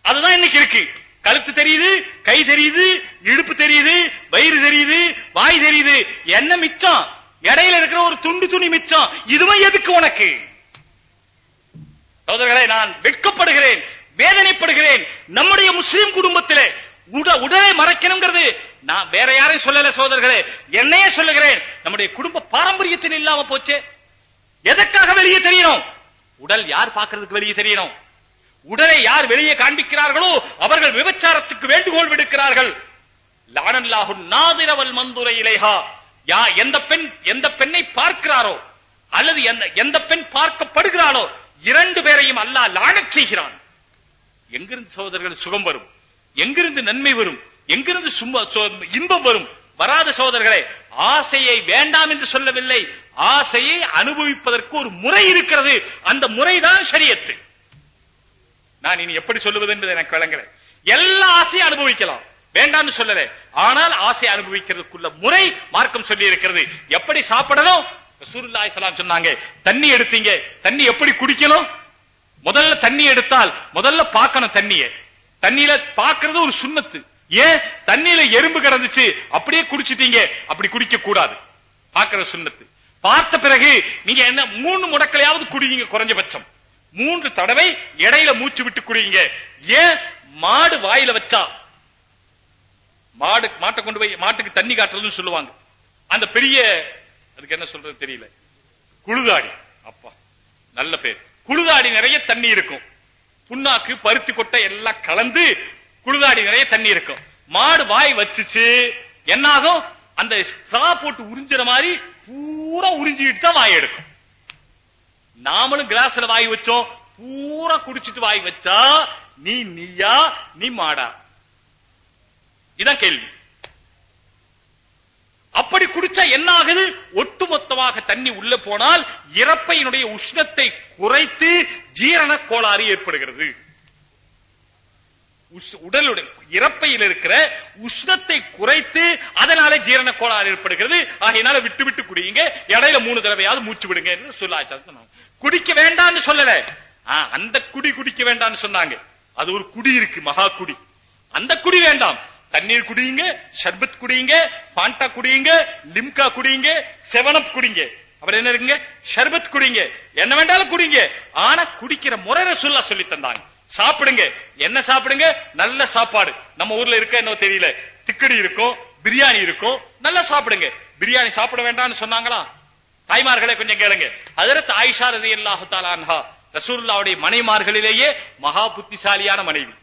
அதுதான் இன்னைக்கு இருக்கு கழுத்து தெரியுது கை தெரியுது இடுப்பு தெரியுது வயிறு தெரியுது வாய் தெரியுது என்ன மிச்சம் இடையில இருக்கிற ஒரு துண்டு துணி மிச்சம் இதுவும் எதுக்கு உனக்கு சகோதரர்களே நான் வெட்கப்படுகிறேன் வேதனைப்படுகிறேன் நம்முடைய முஸ்லிம் குடும்பத்திலே உட உடலை மறைக்கணுங்கிறது நான் வேற யாரையும் சொல்லல சகோதரர்களே என்னையே சொல்லுகிறேன் நம்முடைய குடும்ப பாரம்பரியத்தில் இல்லாம போச்சே எதற்காக வெளியே தெரியணும் உடல் யார் பார்க்கிறதுக்கு வெளியே தெரியணும் உடலை யார் வெளியே காண்பிக்கிறார்களோ அவர்கள் விபச்சாரத்துக்கு வேண்டுகோள் விடுக்கிறார்கள் லானல்லாஹு நாதிரவல் மந்துரை இலைஹா யா எந்த பெண் எந்த பெண்ணை பார்க்கிறாரோ அல்லது எந்த எந்த பெண் பார்க்கப்படுகிறாளோ இரண்டு பேரையும் அல்லாஹ் லானச் செய்கிறான் எங்கிருந்து சகோதரர்கள் சுகம் வரும் எங்கிருந்து நன்மை வரும் எங்கிருந்து சும்மா சோ- இன்பம் வரும் வராத சகோதரர்களே ஆசையை வேண்டாம் என்று சொல்லவில்லை ஆசையை அனுபவிப்பதற்கு ஒரு முறை இருக்கிறது அந்த முறைதான் ஷரியத்து நான் இனி எப்படி சொல்லுவது என்பது எனக்கு விளங்கல எல்லா ஆசையும் அனுபவிக்கலாம் வேண்டாம்னு சொல்லல ஆனால் ஆசை அனுபவிக்கிறதுக்குள்ள முறை மார்க்கம் சொல்லி இருக்கிறது எப்படி சாப்பிடணும் ரசூலுல்லாஹி ஸல்லல்லாஹு சொன்னாங்க தண்ணி எடுத்தீங்க தண்ணி எப்படி குடிக்கணும் முதல்ல தண்ணி எடுத்தால் முதல்ல பார்க்கணும் தண்ணிய தண்ணியில பார்க்கிறது ஒரு சுண்ணத்து ஏன் தண்ணியில எறும்பு கிடந்துச்சு அப்படியே குடிச்சிட்டீங்க அப்படி குடிக்க கூடாது பார்க்கிற சுண்ணத்து பார்த்த பிறகு நீங்க என்ன மூணு முடக்கலையாவது குடிங்க குறைஞ்சபட்சம் மூன்று தடவை இடையில மூச்சு விட்டு குடிங்க ஏன் மாடு வாயில வச்சா மாடு மாட்டை கொண்டு போய் மாட்டுக்கு தண்ணி காட்டுறதுன்னு சொல்லுவாங்க அந்த பெரிய அதுக்கு என்ன சொல்றது தெரியல குழுதாடி அப்பா நல்ல பேர் குழுதாடி நிறைய தண்ணி இருக்கும் புண்ணாக்கு பருத்தி கொட்டை எல்லாம் கலந்து குழுதாடி நிறைய தண்ணி இருக்கும் மாடு வாய் வச்சுச்சு என்னாகும் அந்த ஸ்ட்ரா போட்டு உறிஞ்சுற மாதிரி பூரா உறிஞ்சிட்டு தான் வாய் எடுக்கும் நாமளும் கிளாஸ்ல வாய் வச்சோம் பூரா குடிச்சிட்டு வாய் வச்சா நீ நீயா நீ மாடா இதான் கேள்வி அப்படி குடிச்சா என்ன ஆகுது ஒட்டுமொத்தமாக தண்ணி உள்ள போனால் இறப்பையினுடைய உஷ்ணத்தை குறைத்து ஜீரண கோளாறு ஏற்படுகிறது உஷ்- உடலுடைய இறப்பையில் இருக்கிற உஷ்ணத்தை குறைத்து அதனால ஜீரண கோளாறு ஏற்படுகிறது ஆகையினால விட்டு விட்டு குடியுங்க இடையில மூணு தடவையாவது மூச்சு விடுங்க என்று சொல்ல சொன்னாங்க குடிக்க வேண்டாம்னு சொல்லல ஆ, அந்த குடி குடிக்க வேண்டாம்னு சொன்னாங்க அது ஒரு குடி இருக்கு மகா குடி அந்த குடி வேண்டாம் தண்ணீர் குடியுங்க ஷர்பத் குடியுங்க பாண்டா குடியுங்க லிம்கா குடியுங்க செவனப் குடிங்க அப்புறம் என்ன இருக்குங்க ஷர்பத் குடிங்க என்ன வேண்டாலும் குடிங்க ஆனா குடிக்கிற முறை ரசூல்லா சொல்லி தந்தாங்க சாப்பிடுங்க என்ன சாப்பிடுங்க நல்ல சாப்பாடு நம்ம ஊர்ல இருக்க என்ன தெரியல திக்கடி இருக்கும் பிரியாணி இருக்கும் நல்லா சாப்பிடுங்க பிரியாணி சாப்பிட வேண்டாம்னு சொன்னாங்களா தாய்மார்களே கொஞ்சம் கேளுங்க அதற்கு ஆயிஷா ரதி அல்லாஹு தாலான்ஹா ரசூல்லாவுடைய மனைமார்களிலேயே மகா புத்திசாலியான மனைவி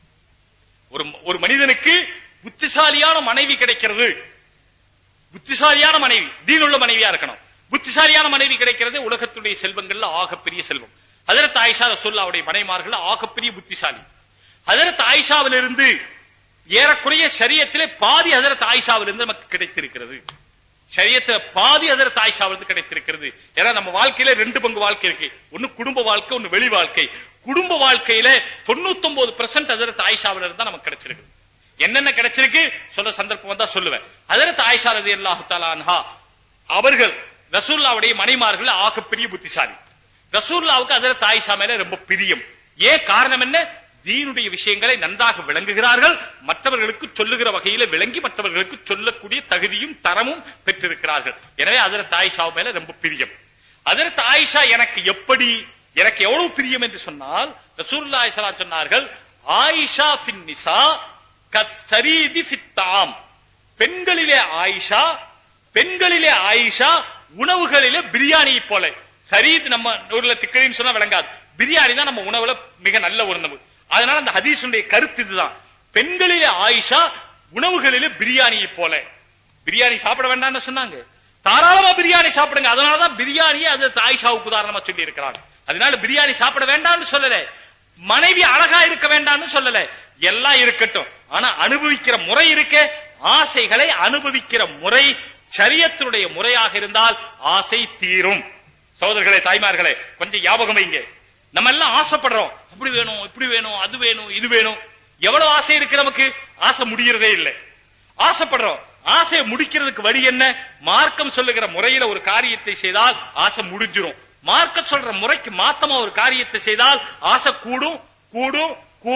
ஒரு ஒரு மனிதனுக்கு புத்திசாலியான மனைவி கிடைக்கிறது புத்திசாலியான மனைவி தீனுள்ள மனைவியா இருக்கணும் புத்திசாலியான மனைவி கிடைக்கிறது உலகத்துடைய செல்வங்கள்ல ஆகப்பெரிய செல்வம் ஹதரத் ஆயிஷா ரசூல்லாவுடைய மனைமார்கள் ஆகப்பெரிய புத்திசாலி ஹதரத் ஆயிஷாவிலிருந்து ஏறக்குறைய சரியத்திலே பாதி ஹதரத் ஆயிஷாவிலிருந்து நமக்கு கிடைத்திருக்கிறது சரியத்துல பாதி ஹதரத் ஆயிஷாவிலிருந்து கிடைத்திருக்கிறது ஏன்னா நம்ம வாழ்க்கையில ரெண்டு பங்கு வாழ்க்கை இருக்கு ஒன்னு குடும்ப வாழ்க்கை ஒன்னு வெளி வாழ்க்கை குடும்ப வாழ்க்கையில தொண்ணூத்தி ஒன்பது பெர்சென்ட் ஹதரத் ஆயிஷாவில இருந்தா நமக்கு கிடைச்சிருக்கு என்னென்ன கிடைச்சிருக்கு சொல்ற சந்தர்ப்பம் வந்தா சொல்லுவேன் ஹதரத் ஆயிஷா ரதி அல்லாஹு அன்ஹா அவர்கள் ரசூல்லாவுடைய மனைமார்கள் ஆகப்பெரிய புத்திசாலி ரசூல்லாவுக்கு ஹதரத் ஆயிஷா மேல ரொம்ப பிரியம் ஏன் காரணம் என்ன தீனுடைய விஷயங்களை நன்றாக விளங்குகிறார்கள் மற்றவர்களுக்கு சொல்லுகிற வகையில விளங்கி மற்றவர்களுக்கு சொல்லக்கூடிய தகுதியும் தரமும் பெற்றிருக்கிறார்கள் எனவே ஹதரத் ஆயிஷா மேல ரொம்ப பிரியம் ஹதரத் ஆயிஷா எனக்கு எப்படி எனக்கு எவ்வளவு பிரியம் என்று சொன்னால் ரசூலுல்லாஹி ஸல்லல்லாஹு அலைஹி சொன்னார்கள் ஆயிஷா ஃபின் நிசா கத்தரீதி ஃபித்தாம் பெண்களிலே ஆயிஷா பெண்களிலே ஆயிஷா உணவுகளிலே பிரியாணியை போல சரீத் நம்ம ஊர்ல திக்கடின்னு சொன்னா விளங்காது பிரியாணி தான் நம்ம உணவுல மிக நல்ல உணவு அதனால அந்த ஹதீஸுடைய கருத்து இதுதான் பெண்களிலே ஆயிஷா உணவுகளிலே பிரியாணியை போல பிரியாணி சாப்பிட வேண்டாம்னு சொன்னாங்க தாராளமா பிரியாணி சாப்பிடுங்க அதனாலதான் பிரியாணியை அது ஆயிஷாவுக்கு உதாரணமா சொல்லி இருக்கிறாங்க அதனால பிரியாணி சாப்பிட வேண்டாம்னு சொல்லல மனைவி அழகா இருக்க வேண்டாம்னு சொல்லல எல்லாம் இருக்கட்டும் ஆனா அனுபவிக்கிற முறை இருக்கே ஆசைகளை அனுபவிக்கிற முறை சரியத்தினுடைய முறையாக இருந்தால் ஆசை தீரும் சகோதரர்களே தாய்மார்களே கொஞ்சம் ஞாபகம் வைங்க நம்ம எல்லாம் ஆசைப்படுறோம் அப்படி வேணும் இப்படி வேணும் அது வேணும் இது வேணும் எவ்வளவு ஆசை இருக்கு நமக்கு ஆசை முடியறதே இல்லை ஆசைப்படுறோம் ஆசையை முடிக்கிறதுக்கு வழி என்ன மார்க்கம் சொல்லுகிற முறையில ஒரு காரியத்தை செய்தால் ஆசை முடிஞ்சிரும் மார்க்கம் சொல்ற முறைக்கு மாத்தமா ஒரு காரியத்தை செய்தால் ஆசை கூடும் கூடும் கூடும்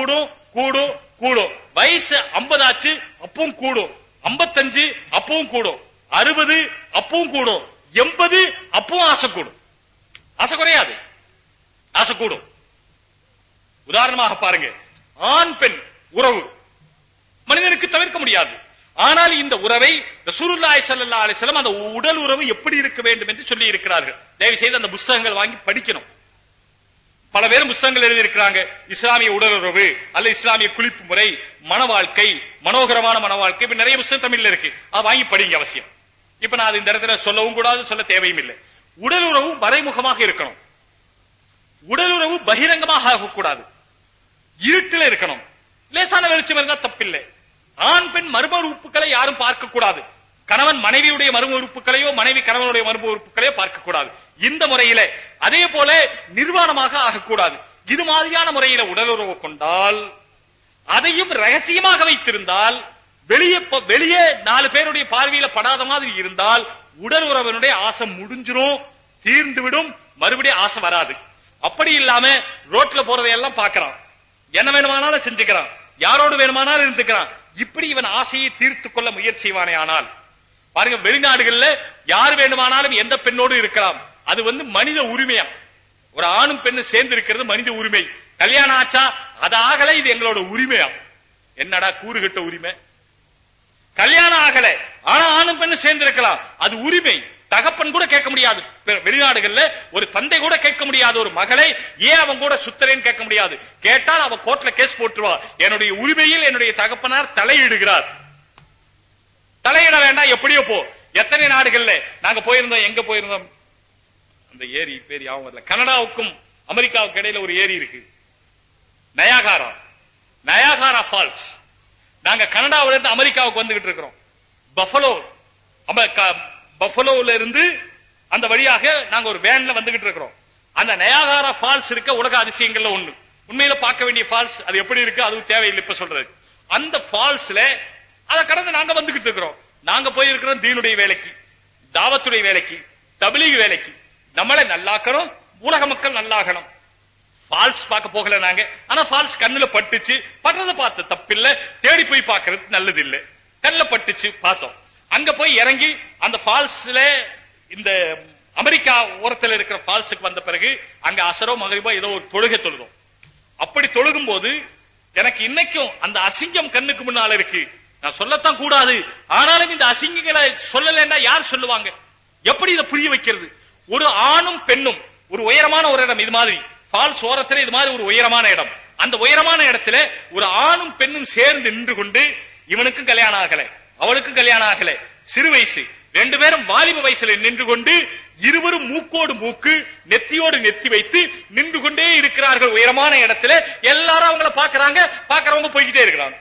கூடும் கூடும் வயசு 50 ஆச்சு அப்பவும் கூடும் 55 அப்பவும் கூடும் அறுபது அப்பவும் கூடும் எண்பது அப்பவும் ஆசை கூடும் ஆசை குறையாது ஆசை கூடும் உதாரணமாக பாருங்க ஆண் பெண் உறவு மனிதனுக்கு தவிர்க்க முடியாது ஆனால் இந்த உறவை ரசூலுல்லாஹி ஸல்லல்லாஹு அலைஹி வஸல்லம் அந்த உடல் உறவு எப்படி இருக்க வேண்டும் என்று சொல்லி இருக்கிறார்கள் தயவு செய்து அந்த புஸ்தகங்கள் வாங்கி படிக்கணும் பல பேரும் புஸ்தகங்கள் எழுதி இருக்கிறாங்க இஸ்லாமிய உடல் உறவு அல்ல இஸ்லாமிய குளிப்பு முறை மன வாழ்க்கை மனோகரமான மன வாழ்க்கை இப்ப நிறைய புஸ்தகம் தமிழ்ல இருக்கு அதை வாங்கி படிங்க அவசியம் இப்ப நான் அது இந்த இடத்துல சொல்லவும் கூடாது சொல்ல தேவையும் இல்லை உடல் உறவு மறைமுகமாக இருக்கணும் உடல் உறவு பகிரங்கமாக ஆகக்கூடாது இருட்டில் இருக்கணும் லேசான வெளிச்சம் இருந்தா தப்பில்லை ஆண் பெண் மர்ம உறுப்புகளை யாரும் பார்க்க கூடாது கணவன் மனைவியுடைய மர்ம உறுப்புகளையோ மனைவி கணவனுடைய மர்ம உறுப்புகளையோ பார்க்க கூடாது இந்த முறையில அதே போல நிர்வாணமாக ஆகக்கூடாது இது மாதிரியான முறையில உடலுறவு கொண்டால் அதையும் ரகசியமாக வைத்திருந்தால் வெளியே ப- வெளியே நாலு பேருடைய பார்வையில படாத மாதிரி இருந்தால் உடல் உறவினுடைய ஆசை முடிஞ்சிரும் தீர்ந்து விடும் மறுபடியும் ஆசை வராது அப்படி இல்லாம ரோட்ல போறதையெல்லாம் பார்க்கறான் என்ன வேணுமானாலும் செஞ்சுக்கிறான் யாரோடு வேணுமானாலும் இருந்துக்கிறான் இப்படி இவன் ஆசையை தீர்த்து கொள்ள முயற்சி செய்வானே ஆனால் பாருங்க வெளிநாடுகள்ல யார் வேண்டுமானாலும் எந்த பெண்ணோடு இருக்கலாம் அது வந்து மனித உரிமையா ஒரு ஆணும் பெண்ணும் சேர்ந்து இருக்கிறது மனித உரிமை கல்யாணம் ஆச்சா அது ஆகல இது எங்களோட உரிமையா என்னடா கூறுகட்ட உரிமை கல்யாணம் ஆகல ஆனா ஆணும் பெண்ணும் சேர்ந்து இருக்கலாம் அது உரிமை தகப்பன் கூட கேட்க முடியாது பெ- வெளிநாடுகள்ல ஒரு தந்தை கூட கேட்க முடியாது ஒரு மகளை ஏன் அவன் கூட சுத்தரேன்னு கேட்க முடியாது கேட்டால் அவ கோர்ட்ல கேஸ் போட்டுருவா என்னுடைய உரிமையில் என்னுடைய தகப்பனார் தலையிடுகிறார் தலையிட வேண்டாம் எப்படியோ போ எத்தனை நாடுகள்ல நாங்க போயிருந்தோம் எங்க போயிருந்தோம் அந்த ஏரி பேர் யாவும் வரல கனடாவுக்கும் அமெரிக்காவுக்கு இடையில ஒரு ஏரி இருக்கு நயாகாரா நயாகாரா ஃபால்ஸ் நாங்க கனடாவில இருந்து அமெரிக்காவுக்கு வந்துகிட்டு இருக்கிறோம் பஃபலோ பஃபலோல இருந்து அந்த வழியாக நாங்க ஒரு வேன்ல வந்துகிட்டு இருக்கிறோம் அந்த நயாகாரா ஃபால்ஸ் இருக்க உலக அதிசயங்கள்ல ஒண்ணு உண்மையில பார்க்க வேண்டிய ஃபால்ஸ் அது எப்படி இருக்கு அதுவும் தேவையில்லை இப்ப சொல்றது அந்த ஃபால்ஸ்ல அதை கடந்து நாங்க வந்துகிட்டு இருக்கிறோம் நாங்க போயிருக்கிறோம் தீனுடைய வேலைக்கு தாவத்துடைய வேலைக்கு தபிலீக் வேலைக்கு நம்மளை நல்லாக்கணும் உலக மக்கள் நல்லாகணும் ஃபால்ஸ் பார்க்க போகல நாங்க ஆனா ஃபால்ஸ் கண்ணுல பட்டுச்சு பட்டதை பார்த்து தப்பில்ல தேடி போய் பார்க்கிறது நல்லது இல்ல கண்ணுல பட்டுச்சு பார்த்தோம் அங்க போய் இறங்கி அந்த ஃபால்ஸ்ல இந்த அமெரிக்கா ஓரத்துல இருக்கிற ஃபால்ஸுக்கு வந்த பிறகு அங்க அசரோ மகரிபோ ஏதோ ஒரு தொழுகை தொழுதோம் அப்படி தொழுகும் போது எனக்கு இன்னைக்கும் அந்த அசிங்கம் கண்ணுக்கு முன்னால இருக்கு நான் சொல்லத்தான் கூடாது ஆனாலும் இந்த அசிங்கங்களை சொல்லலைன்னா யார் சொல்லுவாங்க எப்படி இதை புரிய வைக்கிறது ஒரு ஆணும் பெண்ணும் ஒரு உயரமான ஒரு இடம் இது மாதிரி ஃபால்ஸ் ஓரத்துல இது மாதிரி ஒரு உயரமான இடம் அந்த உயரமான இடத்துல ஒரு ஆணும் பெண்ணும் சேர்ந்து நின்று கொண்டு இவனுக்கும் கல்யாணம் ஆகல அவளுக்கும் கல்யாணம் ஆகல சிறு வயசு ரெண்டு பேரும் வாலிப வயசுல நின்று கொண்டு இருவரும் மூக்கோடு மூக்கு நெத்தியோடு நெத்தி வைத்து நின்று கொண்டே இருக்கிறார்கள் உயரமான இடத்துல எல்லாரும் அவங்கள பாக்குறாங்க பாக்குறவங்க போய்கிட்டே இருக்கிறாங்க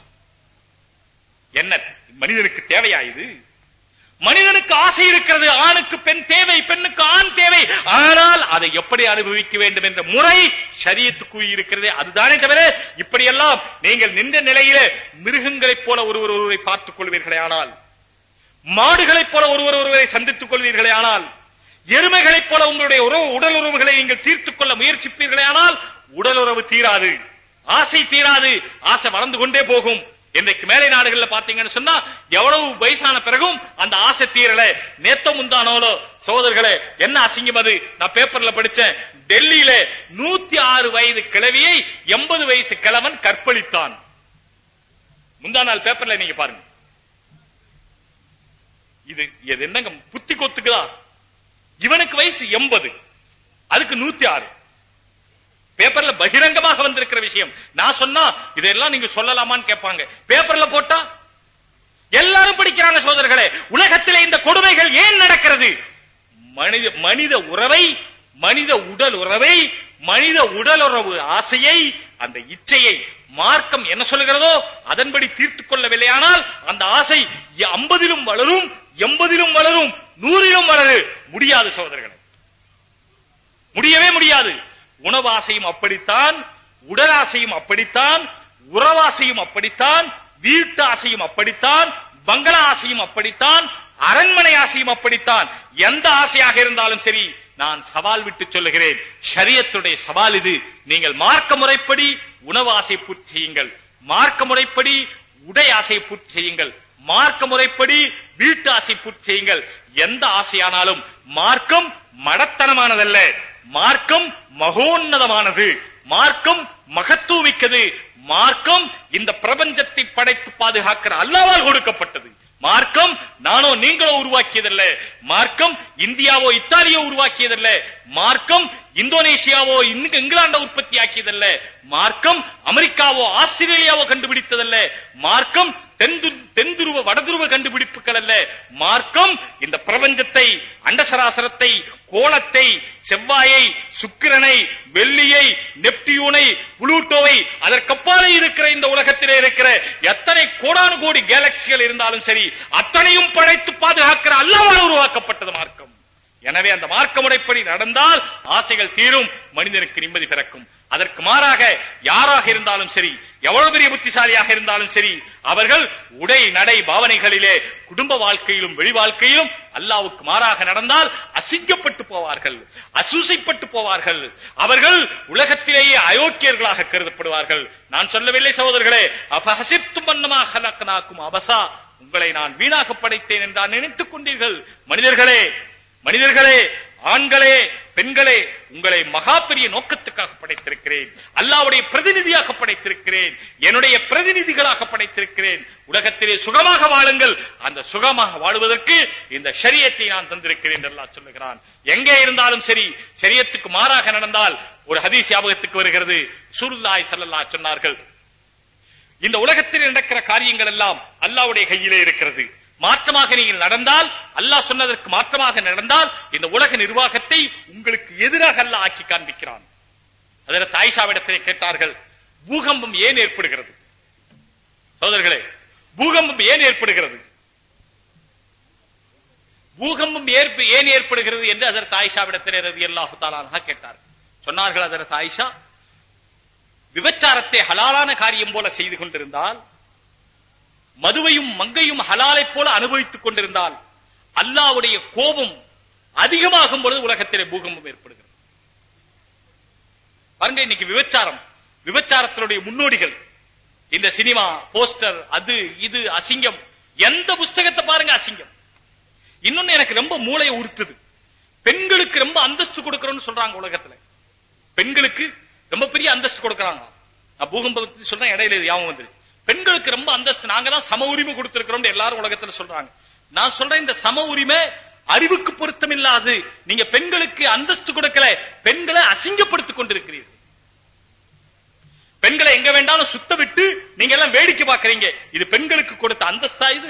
என்ன மனிதனுக்கு தேவையா இது மனிதனுக்கு ஆசை இருக்கிறது ஆணுக்கு பெண் தேவை பெண்ணுக்கு ஆண் தேவை ஆனால் அதை எப்படி அனுபவிக்க வேண்டும் என்ற முறை சரியத்துக்கு இருக்கிறது அதுதானே தவிர இப்படியெல்லாம் நீங்கள் நின்ற நிலையிலே மிருகங்களைப் போல ஒருவர் ஒருவரை பார்த்துக் கொள்வீர்களே ஆனால் மாடுகளைப் போல ஒருவர் ஒருவரை சந்தித்துக் கொள்வீர்களே ஆனால் எருமைகளைப் போல உங்களுடைய உறவு உடல் உறவுகளை நீங்கள் தீர்த்துக் கொள்ள முயற்சிப்பீர்களே ஆனால் உடல் உறவு தீராது ஆசை தீராது ஆசை வளர்ந்து கொண்டே போகும் இன்றைக்கு மேலை நாடுகள்ல பாத்தீங்கன்னு சொன்னா எவ்வளவு வயசான பிறகும் அந்த ஆசை தீரல நேத்த முந்தானோலோ சோதர்களே என்ன அசிங்கம் அது நான் பேப்பர்ல படிச்சேன் டெல்லியில நூத்தி ஆறு வயது கிழவியை எண்பது வயசு கிழவன் கற்பழித்தான் முந்தா நாள் பேப்பர்ல நீங்க பாருங்க இது இது என்னங்க புத்தி கொத்துக்குதா இவனுக்கு வயசு எண்பது அதுக்கு நூத்தி ஆறு பேப்பர்ல பகிரங்கமாக வந்திருக்கிற விஷயம் நான் சொன்னா இதெல்லாம் நீங்க சொல்லலாமான்னு கேட்பாங்க பேப்பர்ல போட்டா எல்லாரும் படிக்கிறாங்க சோதர்களே உலகத்திலே இந்த கொடுமைகள் ஏன் நடக்கிறது மனித மனித உறவை மனித உடல் உறவை மனித உடல் உறவு ஆசையை அந்த இச்சையை மார்க்கம் என்ன சொல்லுகிறதோ அதன்படி தீர்த்துக் கொள்ளவில்லையானால் அந்த ஆசை ஐம்பதிலும் வளரும் எண்பதிலும் வளரும் நூறிலும் வளரு முடியாது சகோதரர்களே முடியவே முடியாது உணவாசையும் அப்படித்தான் உடலாசையும் அப்படித்தான் உறவாசையும் அப்படித்தான் வீட்டு ஆசையும் அப்படித்தான் பங்களா ஆசையும் அப்படித்தான் அரண்மனை ஆசையும் அப்படித்தான் எந்த ஆசையாக இருந்தாலும் சரி நான் சவால் விட்டு சொல்லுகிறேன் ஷரியத்துடைய சவால் இது நீங்கள் மார்க்க முறைப்படி உணவு ஆசை பூர்த்தி செய்யுங்கள் மார்க்க முறைப்படி உடை ஆசை பூர்த்தி செய்யுங்கள் மார்க்க முறைப்படி வீட்டு ஆசை பூர்த்தி செய்யுங்கள் எந்த ஆசையானாலும் மார்க்கம் மடத்தனமானதல்ல மார்க்கம் மகோன்னதமானது மார்க்கம் மகத்துவமிக்கது மார்க்கம் இந்த பிரபஞ்சத்தை படைத்து பாதுகாக்கிற அல்லாவால் கொடுக்கப்பட்டது மார்க்கம் நானோ நீங்களோ உருவாக்கியதல்ல மார்க்கம் இந்தியாவோ இத்தாலியோ உருவாக்கியதல்ல மார்க்கம் இந்தோனேஷியாவோ இங்க- இங்கிலாண்டோ உற்பத்தி ஆக்கியதல்ல மார்க்கம் அமெரிக்காவோ ஆஸ்திரேலியாவோ கண்டுபிடித்ததல்ல மார்க்கம் தென்து தென்துருவ வடதுருவ கண்டுபிடிப்புகள் அல்ல மார்க்கம் இந்த பிரபஞ்சத்தை அண்டசராசரத்தை கோலத்தை செவ்வாயை சுக்கிரனை வெள்ளியை நெப்டியூனை புளூட்டோவை அதற்கப்பாலே இருக்கிற இந்த உலகத்திலே இருக்கிற எத்தனை கோடானு கோடி கேலக்சிகள் இருந்தாலும் சரி அத்தனையும் படைத்து பாதுகாக்கிற அல்லாவால் உருவாக்கப்பட்டது மார்க்கம் எனவே அந்த மார்க்க முறைப்படி நடந்தால் ஆசைகள் தீரும் மனிதனுக்கு நிம்மதி பிறக்கும் அதற்கு மாறாக யாராக இருந்தாலும் சரி எவ்வளவு பெரிய புத்திசாலியாக இருந்தாலும் சரி அவர்கள் உடை நடை பாவனைகளிலே குடும்ப வாழ்க்கையிலும் வெளி வாழ்க்கையிலும் அல்லாவுக்கு மாறாக நடந்தால் அசிங்கப்பட்டு போவார்கள் அசூசைப்பட்டு போவார்கள் அவர்கள் உலகத்திலேயே அயோக்கியர்களாக கருதப்படுவார்கள் நான் சொல்லவில்லை சகோதரர்களே அபஹசித்தும் மன்னமா ஹலக்னாக்கும் அபசா உங்களை நான் வீணாக படைத்தேன் என்றால் நினைத்துக் கொண்டீர்கள் மனிதர்களே மனிதர்களே ஆண்களே பெண்களே உங்களை மகா பெரிய நோக்கத்துக்காக படைத்திருக்கிறேன் அல்லாவுடைய பிரதிநிதியாக படைத்திருக்கிறேன் என்னுடைய பிரதிநிதிகளாக படைத்திருக்கிறேன் உலகத்திலே சுகமாக வாழுங்கள் அந்த சுகமாக வாழுவதற்கு இந்த ஷரியத்தை நான் தந்திருக்கிறேன் என்று அல்லாஹ் சொல்லுகிறான் எங்கே இருந்தாலும் சரி ஷரியத்துக்கு மாறாக நடந்தால் ஒரு ஹதீஸ் ஞாபகத்துக்கு வருகிறது சூருல்லாய் ஸல்லல்லாஹு சொன்னார்கள் இந்த உலகத்தில் நடக்கிற காரியங்கள் எல்லாம் அல்லாவுடைய கையிலே இருக்கிறது மாற்றமாக நீங்கள் நடந்தால் அல்லாஹ் சொன்னதற்கு மாற்றமாக நடந்தால் இந்த உலக நிர்வாகத்தை உங்களுக்கு எதிராக அல்லாஹ் ஆக்கி காண்பிக்கிறான் அதில் தாய்ஷாவிடத்திலே கேட்டார்கள் பூகம்பம் ஏன் ஏற்படுகிறது சோதர்களே பூகம்பம் ஏன் ஏற்படுகிறது பூகம்பம் ஏற்பு ஏன் ஏற்படுகிறது என்று அதற்கு ஆயிஷாவிடத்திலே ரவி அல்லாஹு தாலானா கேட்டார் சொன்னார்கள் அதற்கு ஆயிஷா விபச்சாரத்தை ஹலாலான காரியம் போல செய்து கொண்டிருந்தால் மதுவையும் மங்கையும் ஹலாலை போல அனுபவித்துக் கொண்டிருந்தால் அல்லாவுடைய கோபம் அதிகமாகும் பொழுது உலகத்திலே பூகம்பம் ஏற்படுகிறது பாருங்க இன்னைக்கு விபச்சாரம் விபச்சாரத்தினுடைய முன்னோடிகள் இந்த சினிமா போஸ்டர் அது இது அசிங்கம் எந்த புஸ்தகத்தை பாருங்க அசிங்கம் இன்னொன்னு எனக்கு ரொம்ப மூளையை உறுத்துது பெண்களுக்கு ரொம்ப அந்தஸ்து கொடுக்கறோம்னு சொல்றாங்க உலகத்துல பெண்களுக்கு ரொம்ப பெரிய அந்தஸ்து கொடுக்கறாங்க நான் பூகம்பத்தை சொல்றேன் இடையில இது ஞாபகம் வந்துருச்சு பெண்களுக்கு ரொம்ப அந்தஸ்து நாங்க தான் சம உரிமை கொடுத்திருக்கிறோம் எல்லாரும் உலகத்துல சொல்றாங்க நான் சொல்றேன் இந்த சம உரிமை அறிவுக்கு பொருத்தம் இல்லாது நீங்க பெண்களுக்கு அந்தஸ்து கொடுக்கல பெண்களை அசிங்கப்படுத்திக் கொண்டிருக்கிறீர்கள் பெண்களை எங்க வேண்டாலும் சுத்த விட்டு நீங்க எல்லாம் வேடிக்கை பார்க்கறீங்க இது பெண்களுக்கு கொடுத்த அந்தஸ்தா இது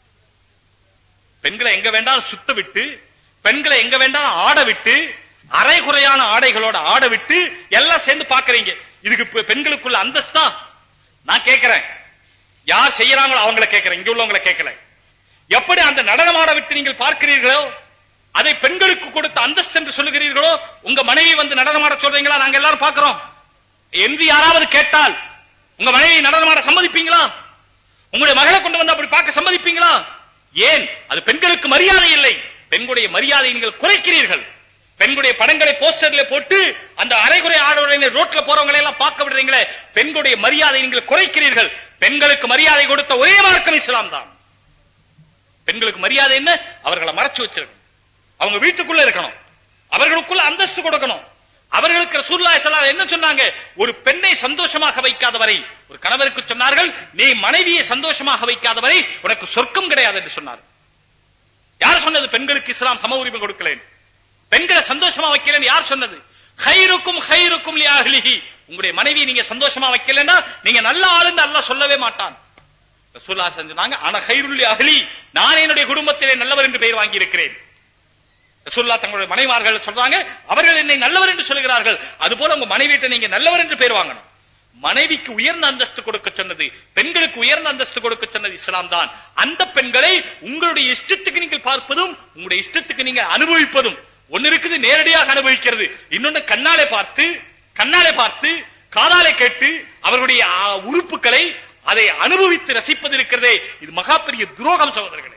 பெண்களை எங்க வேண்டாலும் சுத்த விட்டு பெண்களை எங்க வேண்டாலும் ஆட விட்டு அரைகுறையான ஆடைகளோட ஆட விட்டு எல்லாம் சேர்ந்து பாக்குறீங்க இதுக்கு பெ- பெண்களுக்குள்ள அந்தஸ்தா நான் கேட்கிறேன் யார் செய்யறாங்களோ அவங்கள கேட்கிறேன் இங்க உள்ளவங்களை கேட்கல எப்படி அந்த நடனமாட விட்டு நீங்கள் பார்க்கிறீர்களோ அதை பெண்களுக்கு கொடுத்த அந்தஸ்து என்று சொல்லுகிறீர்களோ உங்க மனைவி வந்து நடனமாட சொல்றீங்களா நாங்க எல்லாரும் பார்க்கிறோம் என்று யாராவது கேட்டால் உங்க மனைவி நடனமாட சம்மதிப்பீங்களா உங்களுடைய மகளை கொண்டு வந்து அப்படி பார்க்க சம்மதிப்பீங்களா ஏன் அது பெண்களுக்கு மரியாதை இல்லை பெண்களுடைய மரியாதையை நீங்கள் குறைக்கிறீர்கள் பெண்களுடைய படங்களை போஸ்டர்ல போட்டு அந்த அரைகுறை ஆடவர்களை ரோட்ல போறவங்களை எல்லாம் பார்க்க விடுறீங்களே பெண்களுடைய மரியாதை நீங்கள் குறைக்கிறீர்கள் பெண்களுக்கு மரியாதை கொடுத்த ஒரே மார்க்கம் இஸ்லாம் தான் பெண்களுக்கு மரியாதை என்ன அவர்களை மறைச்சு வச்சிருக்கணும் அவங்க வீட்டுக்குள்ள இருக்கணும் அவர்களுக்குள்ள அந்தஸ்து கொடுக்கணும் அவர்களுக்கு ரசூலுல்லாஹி ஸல்லல்லாஹு அலைஹி என்ன சொன்னாங்க ஒரு பெண்ணை சந்தோஷமாக வைக்காத வரை ஒரு கணவருக்கு சொன்னார்கள் நீ மனைவியை சந்தோஷமாக வைக்காத வரை உனக்கு சொர்க்கம் கிடையாது என்று சொன்னார் யார் சொன்னது பெண்களுக்கு இஸ்லாம் சம உரிமை கொடுக்கலேன் பெண்களை சந்தோஷமா வைக்கலன்னு யார் சொன்னது ஹைருக்கும் ஹைருக்கும் லியாஹ்லிஹி உங்களுடைய மனைவியை நீங்க சந்தோஷமா வைக்கலன்னா நீங்க நல்ல ஆளுன்னு அல்லாஹ் சொல்லவே மாட்டான் ரசூலுல்லாஹி சொன்னாங்க அன ஹைருல் அஹ்லி நான் என்னுடைய குடும்பத்திலே நல்லவர் என்று பெயர் வாங்கி இருக்கிறேன் ரசூல்லா தங்களுடைய மனைவார்கள் சொல்றாங்க அவர்கள் என்னை நல்லவர் என்று சொல்கிறார்கள் அதுபோல உங்க மனைவிட்ட நீங்க நல்லவர் என்று பேர் வாங்கணும் மனைவிக்கு உயர்ந்த அந்தஸ்து கொடுக்க சொன்னது பெண்களுக்கு உயர்ந்த அந்தஸ்து கொடுக்க சொன்னது இஸ்லாம் தான் அந்த பெண்களை உங்களுடைய இஷ்டத்துக்கு நீங்கள் பார்ப்பதும் உங்களுடைய இஷ்டத்துக்கு நீங்க அனுபவிப்பதும் ஒன்னு இருக்குது நேரடியாக அனுபவிக்கிறது இன்னொன்னு கண்ணாலே பார்த்து கண்ணாலே பார்த்து காதாலே கேட்டு அவர்களுடைய ஆ, உறுப்புகளை அதை அனுபவித்து ரசிப்பது இருக்கிறதே இது மகா பெரிய துரோகம் சகோதரர்களே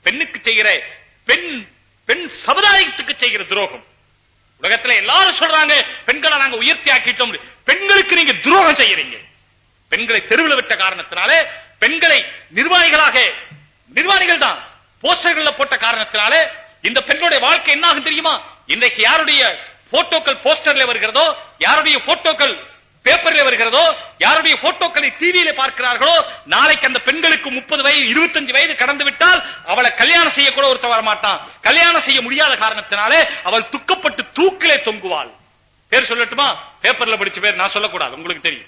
பெண்ணுக்கு செய்கிற பெண் பெண் சமுதாயத்துக்கு செய்கிற துரோகம் உலகத்துல எல்லாரும் சொல்றாங்க பெண்களை நாங்க உயர்த்தி ஆக்கிட்டோம் பெண்களுக்கு நீங்க துரோகம் செய்யறீங்க பெண்களை தெருவில் விட்ட காரணத்தினாலே பெண்களை நிர்வாணிகளாக நிர்வாணிகள் தான் போஸ்டர்கள்ல போட்ட காரணத்தினாலே இந்த பெண்களுடைய வாழ்க்கை என்ன ஆகும் தெரியுமா இன்றைக்கு யாருடைய போட்டோக்கள் போஸ்டர்ல வருகிறதோ யாருடைய போட்டோக்கள் பேப்பர்ல வருகிறதோ யாருடைய போட்டோக்களை டிவியில பார்க்கிறார்களோ நாளைக்கு அந்த பெண்களுக்கு முப்பது வயது இருபத்தஞ்சு வயது கடந்து விட்டால் அவளை கல்யாணம் செய்ய கூட ஒருத்த வரமாட்டான் கல்யாணம் செய்ய முடியாத காரணத்தினாலே அவள் துக்கப்பட்டு தூக்கிலே தொங்குவாள் பேர் சொல்லட்டுமா பேப்பர்ல படிச்ச பேர் நான் சொல்லக்கூடாது உங்களுக்கு தெரியும்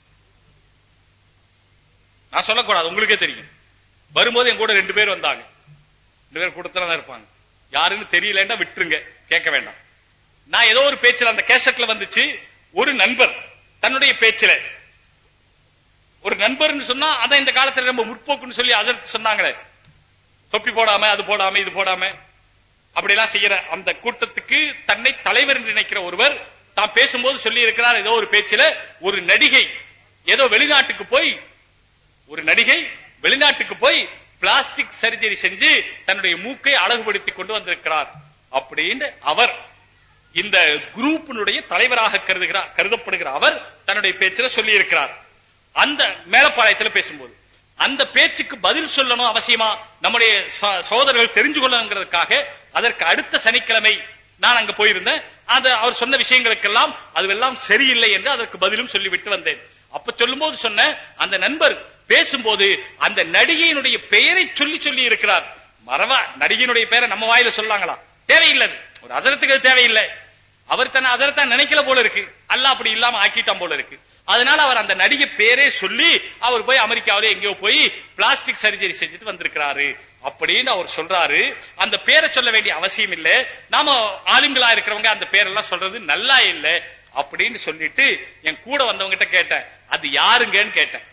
நான் சொல்லக்கூடாது உங்களுக்கே தெரியும் வரும்போது என் கூட ரெண்டு பேர் வந்தாங்க ரெண்டு பேர் கூட்டத்துல தான் இருப்பாங்க யாருன்னு தெரியலன்னா விட்டுருங்க கேட்க வேண்டாம் நான் ஏதோ ஒரு பேச்சுல அந்த கேசட்ல வந்துச்சு ஒரு நண்பர் தன்னுடைய பேச்சுல ஒரு நண்பர்னு சொன்னா அதான் இந்த காலத்துல ரொம்ப முற்போக்குன்னு சொல்லி அதற்கு சொன்னாங்களே தொப்பி போடாம அது போடாம இது போடாம அப்படி எல்லாம் செய்யற அந்த கூட்டத்துக்கு தன்னை தலைவர் என்று நினைக்கிற ஒருவர் தான் பேசும்போது சொல்லி இருக்கிறார் ஏதோ ஒரு பேச்சுல ஒரு நடிகை ஏதோ வெளிநாட்டுக்கு போய் ஒரு நடிகை வெளிநாட்டுக்கு போய் பிளாஸ்டிக் சர்ஜரி செஞ்சு தன்னுடைய மூக்கை அழகுபடுத்தி கொண்டு வந்திருக்கிறார் அப்படின்னு அவர் இந்த குரூப்பினுடைய தலைவராக கருதுகிறார் கருதப்படுகிற அவர் தன்னுடைய பேச்சுல சொல்லி இருக்கிறார் அந்த மேலப்பாளையத்துல பேசும்போது அந்த பேச்சுக்கு பதில் சொல்லணும் அவசியமா நம்முடைய ச- சகோதரர்கள் தெரிஞ்சு கொள்ளணுங்கிறதுக்காக அதற்கு அடுத்த சனிக்கிழமை நான் அங்க போயிருந்தேன் அது அவர் சொன்ன விஷயங்களுக்கெல்லாம் அதுவெல்லாம் சரியில்லை என்று அதற்கு பதிலும் சொல்லிவிட்டு வந்தேன் அப்ப சொல்லும்போது சொன்ன அந்த நண்பர் பேசும்போது அந்த நடிகையினுடைய பெயரை சொல்லி சொல்லி இருக்கிறார் மறவா நடிகையினுடைய பெயரை நம்ம வாயில சொல்லாங்களா தேவையில்லை அது. ஒரு அசரத்துக்கு அது தேவையில்லை அவர் தன்னை அதரத்தான் நினைக்கல போல இருக்கு அல்ல அப்படி இல்லாம ஆக்கிட்டான் போல இருக்கு அதனால அவர் அந்த நடிகை பேரே சொல்லி அவர் போய் அமெரிக்காவில எங்கேயோ போய் பிளாஸ்டிக் சர்ஜரி செஞ்சுட்டு வந்திருக்கிறாரு அப்படின்னு அவர் சொல்றாரு அந்த பேரை சொல்ல வேண்டிய அவசியம் இல்ல நாம ஆளுங்களா இருக்கிறவங்க அந்த பேரெல்லாம் சொல்றது நல்லா இல்ல அப்படின்னு சொல்லிட்டு என் கூட வந்தவங்க கிட்ட கேட்டேன் அது யாருங்கன்னு கேட்டேன்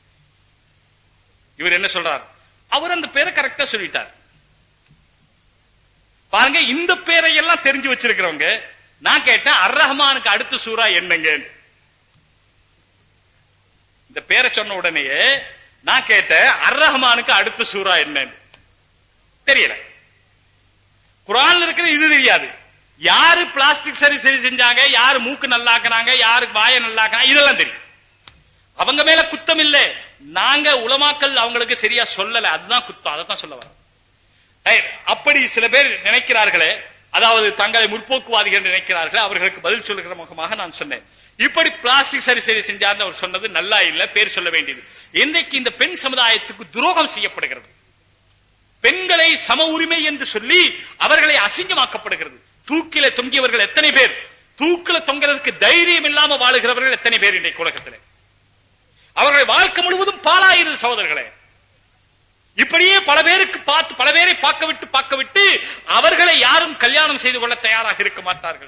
இவர் என்ன சொல்றாரு அவர் அந்த பேரை கரெக்டா சொல்லிட்டார் பாருங்க இந்த பேரை எல்லாம் தெரிஞ்சு வச்சிருக்கிறவங்க நான் கேட்டேன் அர் ரஹ்மானுக்கு அடுத்த சூரா என்னங்க இந்த பேரை சொன்ன உடனேயே நான் கேட்டேன் அர் ரஹ்மானுக்கு அடுத்த சூரா என்னன்னு தெரியல குரான்ல இருக்கிற இது தெரியாது யாரு பிளாஸ்டிக் சரி சரி செஞ்சாங்க யாரு மூக்கு நல்லாக்குனாங்க யாரு வாய நல்லாக்குனாங்க இதெல்லாம் தெரியும் அவங்க மேல குத்தம் இல்ல நாங்க உலமாக்கல் அவங்களுக்கு சரியா சொல்லல அதுதான் குத்தம் அதை தான் சொல்ல வரோம் ஏய், அப்படி சில பேர் நினைக்கிறார்களே அதாவது தங்களை முற்போக்குவாதிகள் என்று நினைக்கிறார்களே அவர்களுக்கு பதில் சொல்லுகிற முகமாக நான் சொன்னேன் இப்படி பிளாஸ்டிக் சரி சரி செஞ்சார்னு அவர் சொன்னது நல்லா இல்ல பேர் சொல்ல வேண்டியது இன்றைக்கு இந்த பெண் சமுதாயத்துக்கு துரோகம் செய்யப்படுகிறது பெண்களை சம உரிமை என்று சொல்லி அவர்களை அசிங்கமாக்கப்படுகிறது தூக்கில தொங்கியவர்கள் எத்தனை பேர் தூக்கில தொங்குறதுக்கு தைரியம் இல்லாம வாழுகிறவர்கள் எத்தனை பேர் இன்றைக்கு உலகத்தில் அவர்களுடைய வாழ்க்கை முழுவதும் பாழாயிருது சகோதரர்களே இப்படியே பல பேருக்கு பார்த்து பல பேரை பார்க்க விட்டு பார்க்க விட்டு அவர்களை யாரும் கல்யாணம் செய்து கொள்ள தயாராக இருக்க மாட்டார்கள்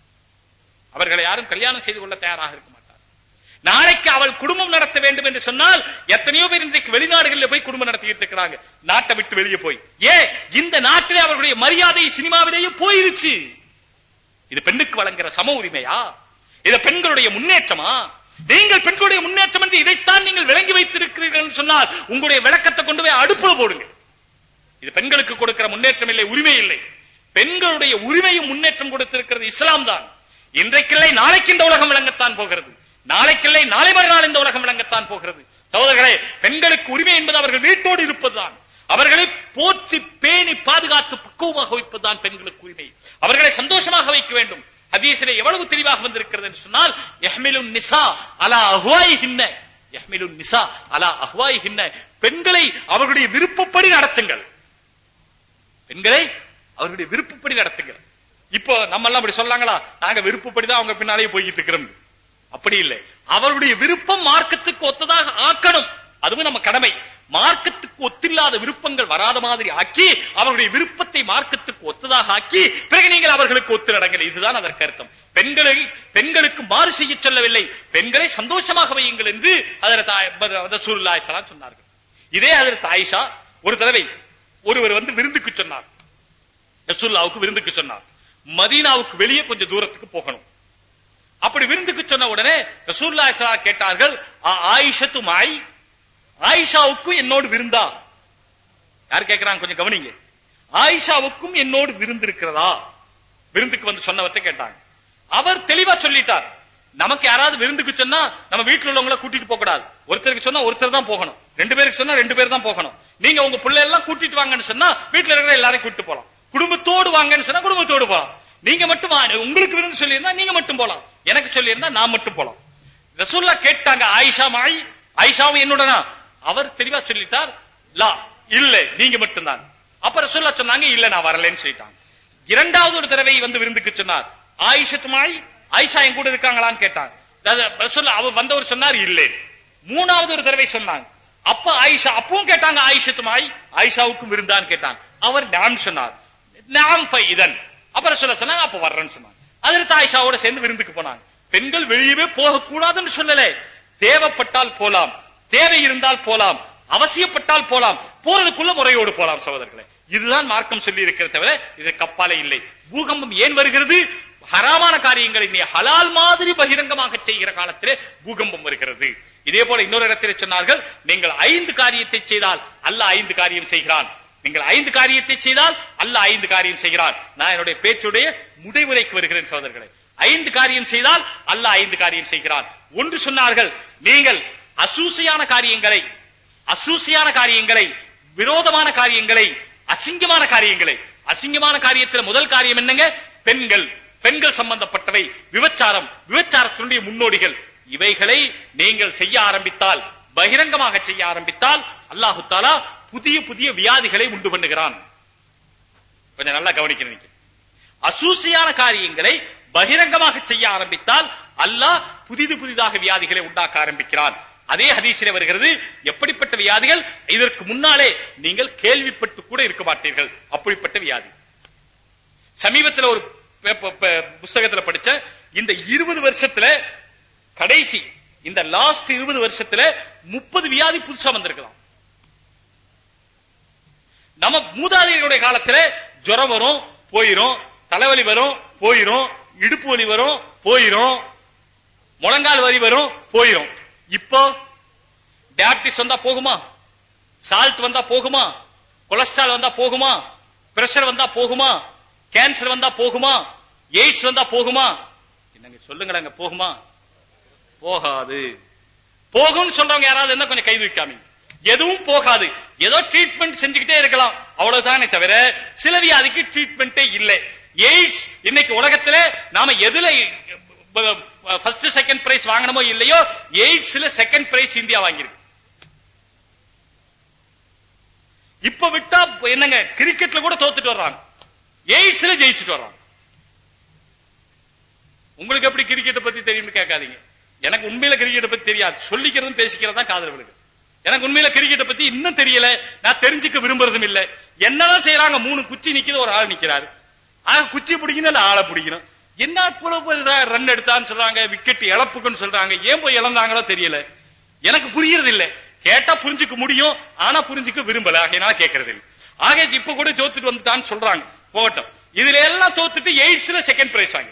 அவர்களை யாரும் கல்யாணம் செய்து கொள்ள தயாராக இருக்க மாட்டார்கள் நாளைக்கு அவள் குடும்பம் நடத்த வேண்டும் என்று சொன்னால் எத்தனையோ பேர் இன்றைக்கு வெளிநாடுகளில் போய் குடும்பம் நடத்திட்டு இருக்கிறாங்க நாட்டை விட்டு வெளியே போய் ஏ இந்த நாட்டிலே அவர்களுடைய மரியாதை சினிமாவிலேயே போயிருச்சு இது பெண்ணுக்கு வழங்குற சம உரிமையா இது பெண்களுடைய முன்னேற்றமா நீங்கள் பெண்களுடைய முன்னேற்றம் என்று இதைத்தான் நீங்கள் விளங்கி வைத்திருக்கிறீர்கள் என்று சொன்னால் உங்களுடைய விளக்கத்தை கொண்டு போய் அடுப்புல போடுங்க இது பெண்களுக்கு கொடுக்கிற முன்னேற்றம் இல்லை உரிமை இல்லை பெண்களுடைய உரிமையும் முன்னேற்றம் கொடுத்திருக்கிறது இஸ்லாம் தான் இன்றைக்கில்லை நாளைக்கு இந்த உலகம் விளங்கத்தான் போகிறது நாளைக்கில்லை நாளை மறுநாள் இந்த உலகம் விளங்கத்தான் போகிறது சகோதரர்களே பெண்களுக்கு உரிமை என்பது அவர்கள் வீட்டோடு இருப்பதுதான் அவர்களை போற்றி பேணி பாதுகாத்து பக்குவமாக வைப்பதுதான் பெண்களுக்கு உரிமை அவர்களை சந்தோஷமாக வைக்க வேண்டும் ஹதீஸிலே எவ்வளவு தெளிவாக வந்திருக்கிறது என்று சொன்னால் யஹ்மிலுன் நிசா அலா அஹ்வாயிஹின்ன யஹ்மிலுன் நிசா அலா அஹ்வாயிஹின்ன பெண்களை அவர்களுடைய விருப்பப்படி நடத்துங்கள் பெண்களை அவர்களுடைய விருப்பப்படி நடத்துங்கள் இப்போ நம்ம எல்லாம் அப்படி சொல்லாங்களா நாங்க விருப்பப்படிதான் அவங்க பின்னாலேயே போய்கிட்டு இருக்கிறோம் அப்படி இல்லை அவருடைய விருப்பம் மார்க்கத்துக்கு ஒத்ததாக ஆக்கணும் அதுவும் நம்ம கடமை மார்க்கத்துக்கு ஒத்தில்லாத விருப்பங்கள் வராத மாதிரி ஆக்கி அவருடைய விருப்பத்தை மார்க்கத்துக்கு ஒத்ததாக ஆக்கி பிறகு நீங்கள் அவர்களுக்கு ஒத்து நடங்கள் இதுதான் அதற்கு அர்த்தம் பெண்களை பெண்களுக்கு மாறு செய்ய சொல்லவில்லை பெண்களை சந்தோஷமாக வையுங்கள் என்று அதற்கு சூழ்நாயசலாம் சொன்னார்கள் இதே அதற்கு ஆயிஷா ஒரு தடவை ஒருவர் வந்து விருந்துக்கு சொன்னார் ரசூல்லாவுக்கு விருந்துக்கு சொன்னார் மதீனாவுக்கு வெளியே கொஞ்சம் தூரத்துக்கு போகணும் அப்படி விருந்துக்கு சொன்ன உடனே ரசூல்லா ஸல்லல்லாஹு கேட்டார்கள் "ஆ- ஆயிஷத்து மாய் ஆயிஷாவுக்கு என்னோடு விருந்தா யார் கேட்கிறாங்க கொஞ்சம் கவனிங்க ஆயிஷாவுக்கும் என்னோடு விருந்து இருக்கிறதா விருந்துக்கு வந்து சொன்னவர்கிட்ட கேட்டாங்க அவர் தெளிவா சொல்லிட்டார் நமக்கு யாராவது விருந்துக்கு சொன்னா நம்ம வீட்டுல உள்ளவங்கள கூட்டிட்டு போக கூடாது ஒருத்தருக்கு சொன்னா ஒருத்தர் தான் போகணும் ரெண்டு பேருக்கு சொன்னா ரெண்டு பேர் தான் போகணும் நீங்க உங்க பிள்ளை எல்லாம் கூட்டிட்டு வாங்கன்னு சொன்னா வீட்டுல இருக்கிற எல்லாரையும் கூட்டிட்டு போலாம் குடும்பத்தோடு வாங்கன்னு சொன்னா குடும்பத்தோடு போலாம் நீங்க மட்டும் வா உங்களுக்கு விருந்து சொல்லியிருந்தா நீங்க மட்டும் போலாம் எனக்கு சொல்லியிருந்தா நான் மட்டும் போலாம் ரசூல்லா கேட்டாங்க ஆயிஷா மாய் ஆயிஷாவும் என்னுடனா அவர் தெளிவா சொல்லிட்டார் லா இல்ல நீங்க மட்டும்தான் அப்ப ரசூல்லா சொன்னாங்க இல்ல நான் வரலன்னு சொல்லிட்டாங்க இரண்டாவது ஒரு தடவை வந்து விருந்துக்கு சொன்னார் ஆயிஷத்து மாய் ஆயிஷா என் கூட இருக்காங்களான்னு கேட்டாங்க அது ரசூல்லா அவர் வந்தவர் சொன்னார் இல்லை மூணாவது ஒரு தடவை சொன்னாங்க அப்ப ஆயிஷா அப்பவும் கேட்டாங்க ஆயிஷத்து மாய் ஆயிஷாவுக்கும் விருந்தான்னு கேட்டாங்க அவர் நான் சொன்னார் நாம் இதன் அப்புறம் சொல்ல சொன்னாங்க அப்ப வர்றேன்னு சொன்னாங்க அதில் ஆயிஷாவோட சேர்ந்து விருந்துக்கு போனாங்க பெண்கள் வெளியவே போக கூடாதுன்னு சொல்லல தேவைப்பட்டால் போலாம் தேவை இருந்தால் போலாம் அவசியப்பட்டால் போலாம் போறதுக்குள்ள முறையோடு போலாம் சகோதரர்களே இதுதான் மார்க்கம் சொல்லி இருக்கிறத தவிர இது கப்பாலே இல்லை பூகம்பம் ஏன் வருகிறது ஹராமான காரியங்களை நீ ஹலால் மாதிரி பகிரங்கமாக செய்கிற காலத்திலே பூகம்பம் வருகிறது இதே போல இன்னொரு இடத்திலே சொன்னார்கள் நீங்கள் ஐந்து காரியத்தை செய்தால் அல்ல ஐந்து காரியம் செய்கிறான் நீங்கள் ஐந்து காரியத்தை செய்தால் அல்ல ஐந்து காரியம் செய்கிறான் நான் என்னுடைய பேச்சுடைய முடிவுரைக்கு வருகிறேன் சகோதரர்களே ஐந்து காரியம் செய்தால் அல்ல ஐந்து காரியம் செய்கிறான் ஒன்று சொன்னார்கள் நீங்கள் அசூசையான காரியங்களை அசூசியான காரியங்களை விரோதமான காரியங்களை அசிங்கமான காரியங்களை அசிங்கமான காரியத்தில் முதல் காரியம் என்னங்க பெண்கள் பெண்கள் சம்பந்தப்பட்டவை விபச்சாரம் விபச்சாரத்தினுடைய முன்னோடிகள் இவைகளை நீங்கள் செய்ய ஆரம்பித்தால் பகிரங்கமாக செய்ய ஆரம்பித்தால் அல்லாஹு தாலா புதிய புதிய வியாதிகளை உண்டு பண்ணுகிறான் கொஞ்சம் நல்லா கவனிக்கணும் அசூசியான காரியங்களை பகிரங்கமாக செய்ய ஆரம்பித்தால் அல்லாஹ் புதிது புதிதாக வியாதிகளை உண்டாக்க ஆரம்பிக்கிறான் அதே ஹதீசிலே வருகிறது எப்படிப்பட்ட வியாதிகள் இதற்கு முன்னாலே நீங்கள் கேள்விப்பட்டு கூட இருக்க மாட்டீர்கள் அப்படிப்பட்ட வியாதி சமீபத்தில் ஒரு புஸ்தகத்துல படிச்ச இந்த இருபது வருஷத்துல கடைசி இந்த லாஸ்ட் இருபது வருஷத்துல முப்பது வியாதி புதுசா வந்திருக்கலாம் நம்ம மூதாதையர்களுடைய காலத்துல ஜுரம் வரும் போயிரும் தலைவலி வரும் போயிரும் இடுப்பு வலி வரும் போயிரும் முழங்கால் வலி வரும் போயிரும் இப்போ டயபிட்டிஸ் வந்தா போகுமா சால்ட் வந்தா போகுமா கொலஸ்ட்ரால் வந்தா போகுமா பிரஷர் வந்தா போகுமா கேன்சர் வந்தா போகுமா எய்ட்ஸ் வந்தா போகுமா என்னங்க சொல்லுங்க போகுமா போகாது போகும்னு சொல்றவங்க யாராவது என்ன கொஞ்சம் கை தூக்காமீங்க எதுவும் போகாது ஏதோ ட்ரீட்மெண்ட் செஞ்சுக்கிட்டே இருக்கலாம் அவ்வளவுதானே தவிர சில வியாதிக்கு ட்ரீட்மெண்டே இல்லை எய்ட்ஸ் இன்னைக்கு உலகத்துல நாம எதுல ஃபர்ஸ்ட் செகண்ட் பிரைஸ் வாங்கணுமோ இல்லையோ எய்ட்ஸ்ல செகண்ட் பிரைஸ் இந்தியா வாங்கியிருக்கு இப்ப விட்டா என்னங்க கிரிக்கெட்ல கூட தோத்துட்டு வர்றாங்க எய்ட்ஸ்ல ஜெயிச்சுட்டு வர்றாங்க உங்களுக்கு எப்படி கிரிக்கெட்டை பத்தி தெரியும்னு கேட்காதீங்க எனக்கு உண்மையில கிரிக்கெட்டை பத்தி தெரியாது சொல்லிக்கிறதும் பேசிக்கிறதா காதல் விழுது எனக்கு உண்மையில கிரிக்கெட்டை பத்தி இன்னும் தெரியல நான் தெரிஞ்சுக்க விரும்புறதும் இல்ல என்னதான் செய்யறாங்க மூணு குச்சி நிக்குது ஒரு ஆள் நிக்கிறாரு ஆக குச்சி பிடிக்கணும் இல்ல ஆளை பிடிக்கணும் என்ன ரன் எடுத்தான்னு சொல்றாங்க விக்கெட் இழப்புக்குன்னு சொல்றாங்க ஏன் போய் இழந்தாங்களோ தெரியல எனக்கு புரியறது இல்ல கேட்டா புரிஞ்சுக்க முடியும் ஆனா புரிஞ்சுக்க விரும்பல ஆகையினால கேட்கறது இல்லை ஆக இப்ப கூட தோத்துட்டு வந்துட்டான்னு சொல்றாங்க போகட்டும் இதுல எல்லாம் தோத்துட்டு எய்ட்ஸ்ல செகண்ட் பிரைஸ் வாங்கி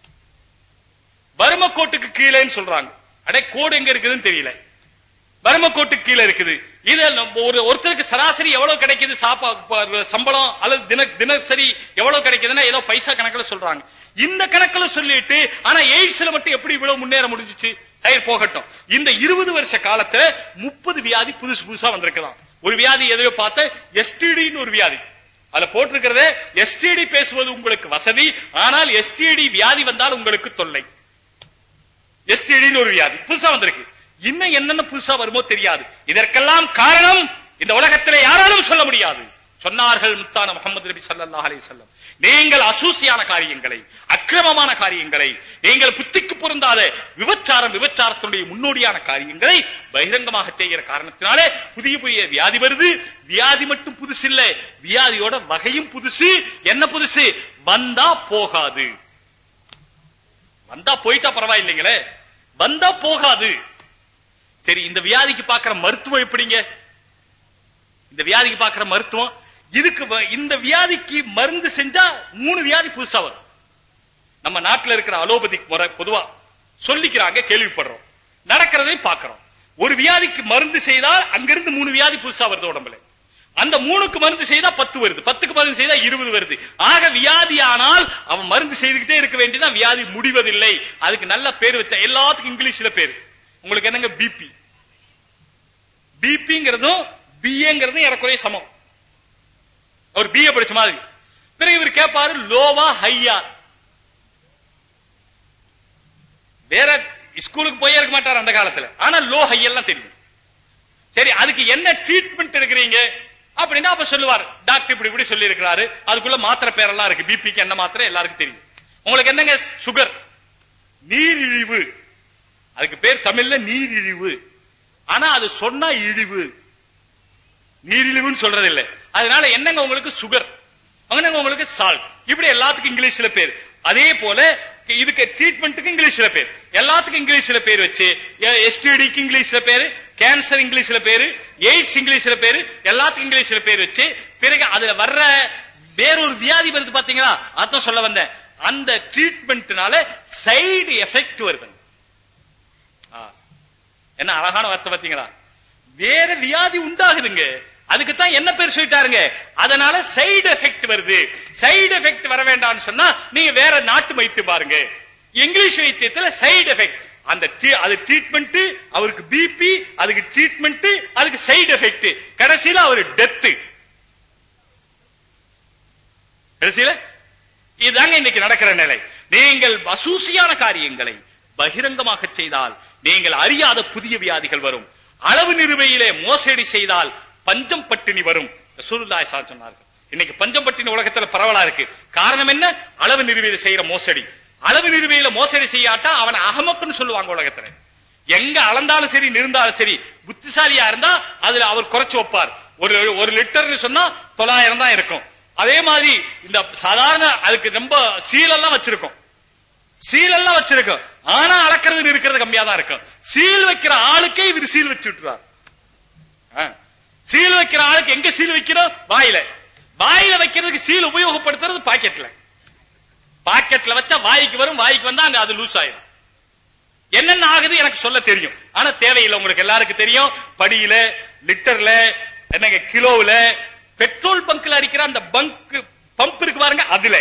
வறும கோட்டுக்கு கீழேன்னு சொல்றாங்க அடே கோடு எங்க இருக்குதுன்னு தெரியல வறும கோட்டுக்கு கீழே இருக்குது இது ஒரு ஒருத்தருக்கு சராசரி எவ்வளவு கிடைக்குது சாப்பா சம்பளம் அல்லது தின தினசரி எவ்வளவு கிடைக்குதுன்னா ஏதோ பைசா கணக்குல சொல்றாங்க இந்த கணக்குல சொல்லிட்டு ஆனா எய்ட்ஸ்ல மட்டும் எப்படி இவ்வளவு முன்னேற முடிஞ்சிச்சு டயர் போகட்டும் இந்த இருபது வருஷ காலத்துல முப்பது வியாதி புதுசு புதுசா வந்திருக்கலாம் ஒரு வியாதி எதையோ பார்த்த எஸ்டிடின்னு ஒரு வியாதி அதுல போட்டிருக்கிறத எஸ்டிடி பேசுவது உங்களுக்கு வசதி ஆனால் எஸ்டிடி வியாதி வந்தால் உங்களுக்கு தொல்லை எஸ்டிடின்னு ஒரு வியாதி புதுசா வந்திருக்கு இன்னும் என்னென்ன புதுசா வருமோ தெரியாது இதற்கெல்லாம் காரணம் இந்த உலகத்திலே யாராலும் சொல்ல முடியாது சொன்னார்கள் முத்தான முகமது நபி சல்லா அலி சொல்லம் நீங்கள் அசூசியான காரியங்களை அக்கிரமமான காரியங்களை நீங்கள் புத்திக்கு பொருந்தாத விபச்சாரம் விபச்சாரத்தினுடைய முன்னோடியான காரியங்களை பகிரங்கமாக செய்கிற காரணத்தினாலே புதிய புதிய வியாதி வருது வியாதி மட்டும் புதுசு இல்ல வியாதியோட வகையும் புதுசு என்ன புதுசு வந்தா போகாது வந்தா போயிட்டா பரவாயில்லைங்களே வந்தா போகாது சரி இந்த வியாதிக்கு பாக்குற மருத்துவம் எப்படிங்க இந்த வியாதிக்கு பாக்குற மருத்துவம் இதுக்கு இந்த வியாதிக்கு மருந்து செஞ்சா மூணு வியாதி புதுசா வரும் நம்ம நாட்டில் இருக்கிற அலோபதி முறை பொதுவா சொல்லிக்கிறாங்க கேள்விப்படுறோம் நடக்கிறதை பார்க்கிறோம் ஒரு வியாதிக்கு மருந்து செய்தால் அங்கிருந்து மூணு வியாதி புதுசா வருது உடம்புல அந்த மூணுக்கு மருந்து செய்தா பத்து வருது பத்துக்கு மருந்து செய்தா இருபது வருது ஆக வியாதி ஆனால் அவன் மருந்து செய்துகிட்டே இருக்க வேண்டியதான் வியாதி முடிவதில்லை அதுக்கு நல்ல பேர் வச்சா எல்லாத்துக்கும் இங்கிலீஷ்ல பேரு உங்களுக்கு என்னங்க பிபி பிபிங்கிறதும் பிஏங்கிறதும் ஏறக்குறைய சமம் அவர் பிஏ படிச்ச மாதிரி பிறகு இவர் கேட்பாரு லோவா ஹையா வேற ஸ்கூலுக்கு போயே இருக்க மாட்டார் அந்த காலத்துல ஆனா லோ ஹை எல்லாம் தெரியும் சரி அதுக்கு என்ன ட்ரீட்மெண்ட் எடுக்கிறீங்க அப்படின்னா அப்ப சொல்லுவார் டாக்டர் இப்படி இப்படி சொல்லி இருக்கிறாரு அதுக்குள்ள மாத்திரை பேரெல்லாம் இருக்கு பிபிக்கு என்ன மாத்திரை எல்லாருக்கும் தெரியும் உங்களுக்கு என்னங்க சுகர் நீரிழிவு அதுக்கு பேர் தமிழ்ல நீரிழிவு ஆனா அது சொன்னா இழிவு நீரிழிவுன்னு சொல்றது இல்ல அதனால என்னங்க உங்களுக்கு சுகர் என்னங்க உங்களுக்கு சால்ட் இப்படி எல்லாத்துக்கும் இங்கிலீஷ்ல பேர் அதே போல இதுக்கு ட்ரீட்மெண்ட்டுக்கு இங்கிலீஷ்ல பேர் எல்லாத்துக்கும் இங்கிலீஷ்ல பேர் வச்சு எஸ்டிடிக்கு இங்கிலீஷ்ல பேரு கேன்சர் இங்கிலீஷ்ல பேரு எய்ட்ஸ் இங்கிலீஷ்ல பேரு எல்லாத்துக்கும் இங்கிலீஷ்ல பேர் வச்சு பிறகு அதுல வர்ற வேறொரு வியாதி வருது பாத்தீங்களா அதான் சொல்ல வந்தேன் அந்த ட்ரீட்மெண்ட்னால சைடு எஃபெக்ட் வருது ஆ. என்ன அழகான வார்த்தை பாத்தீங்களா வேற வியாதி உண்டாகுதுங்க அதுக்கு தான் என்ன பேர் சொல்லிட்டாருங்க அதனால சைடு எஃபெக்ட் வருது சைடு எஃபெக்ட் வர வேண்டாம்னு சொன்னா நீங்க வேற நாட்டு வைத்தியம் பாருங்க இங்கிலீஷ் வைத்தியத்துல சைடு எஃபெக்ட் அந்த ட்ரீ- அது ட்ரீட்மெண்ட் அவருக்கு பிபி அதுக்கு ட்ரீட்மெண்ட் அதுக்கு சைடு எஃபெக்ட் கடைசியில அவர் டெத்து கடைசியில இதுதாங்க இன்னைக்கு நடக்கிற நிலை நீங்கள் அசூசியான காரியங்களை பகிரங்கமாக செய்தால் நீங்கள் அறியாத புதிய வியாதிகள் வரும் அளவு நிறுவையிலே மோசடி செய்தால் பஞ்சம் பட்டினி வரும் ரசூலுல்லாஹி ஸல்லல்லாஹு சொன்னார்கள் இன்னைக்கு பஞ்சம் பட்டினி உலகத்துல பரவலா இருக்கு காரணம் என்ன அளவு நிறுவையில செய்யற மோசடி அளவு நிறுவையில மோசடி செய்யாட்டா அவன் அகமக்குன்னு சொல்லுவாங்க உலகத்துல எங்க அளந்தாலும் சரி நிறுந்தாலும் சரி புத்திசாலியா இருந்தா அதுல அவர் குறைச்சு வைப்பார் ஒரு ஒரு லிட்டர்னு சொன்னா தொள்ளாயிரம் தான் இருக்கும் அதே மாதிரி இந்த சாதாரண அதுக்கு ரொம்ப சீலெல்லாம் வச்சிருக்கோம் சீல் எல்லாம் வச்சிருக்கோம் ஆனா அளக்கிறது இருக்கிறது கம்மியா தான் இருக்கும் சீல் வைக்கிற ஆளுக்கே இவர் சீல் வச்சு விட்டுருவார் ஆ. சீல் வைக்கிற ஆளுக்கு எங்க சீல் வைக்கிறோம் வாயில வாயில வைக்கிறதுக்கு சீல் உபயோகப்படுத்துறது பாக்கெட்ல பாக்கெட்ல வச்சா வாய்க்கு வரும் வாய்க்கு வந்தா அங்க அது லூஸ் ஆயிரும் என்னென்ன ஆகுது எனக்கு சொல்ல தெரியும் ஆனா தேவையில்லை உங்களுக்கு எல்லாருக்கும் தெரியும் படியில லிட்டர்ல என்னங்க கிலோவுல பெட்ரோல் பங்க்ல அடிக்கிற அந்த பங்க் பம்ப் இருக்கு பாருங்க அதுல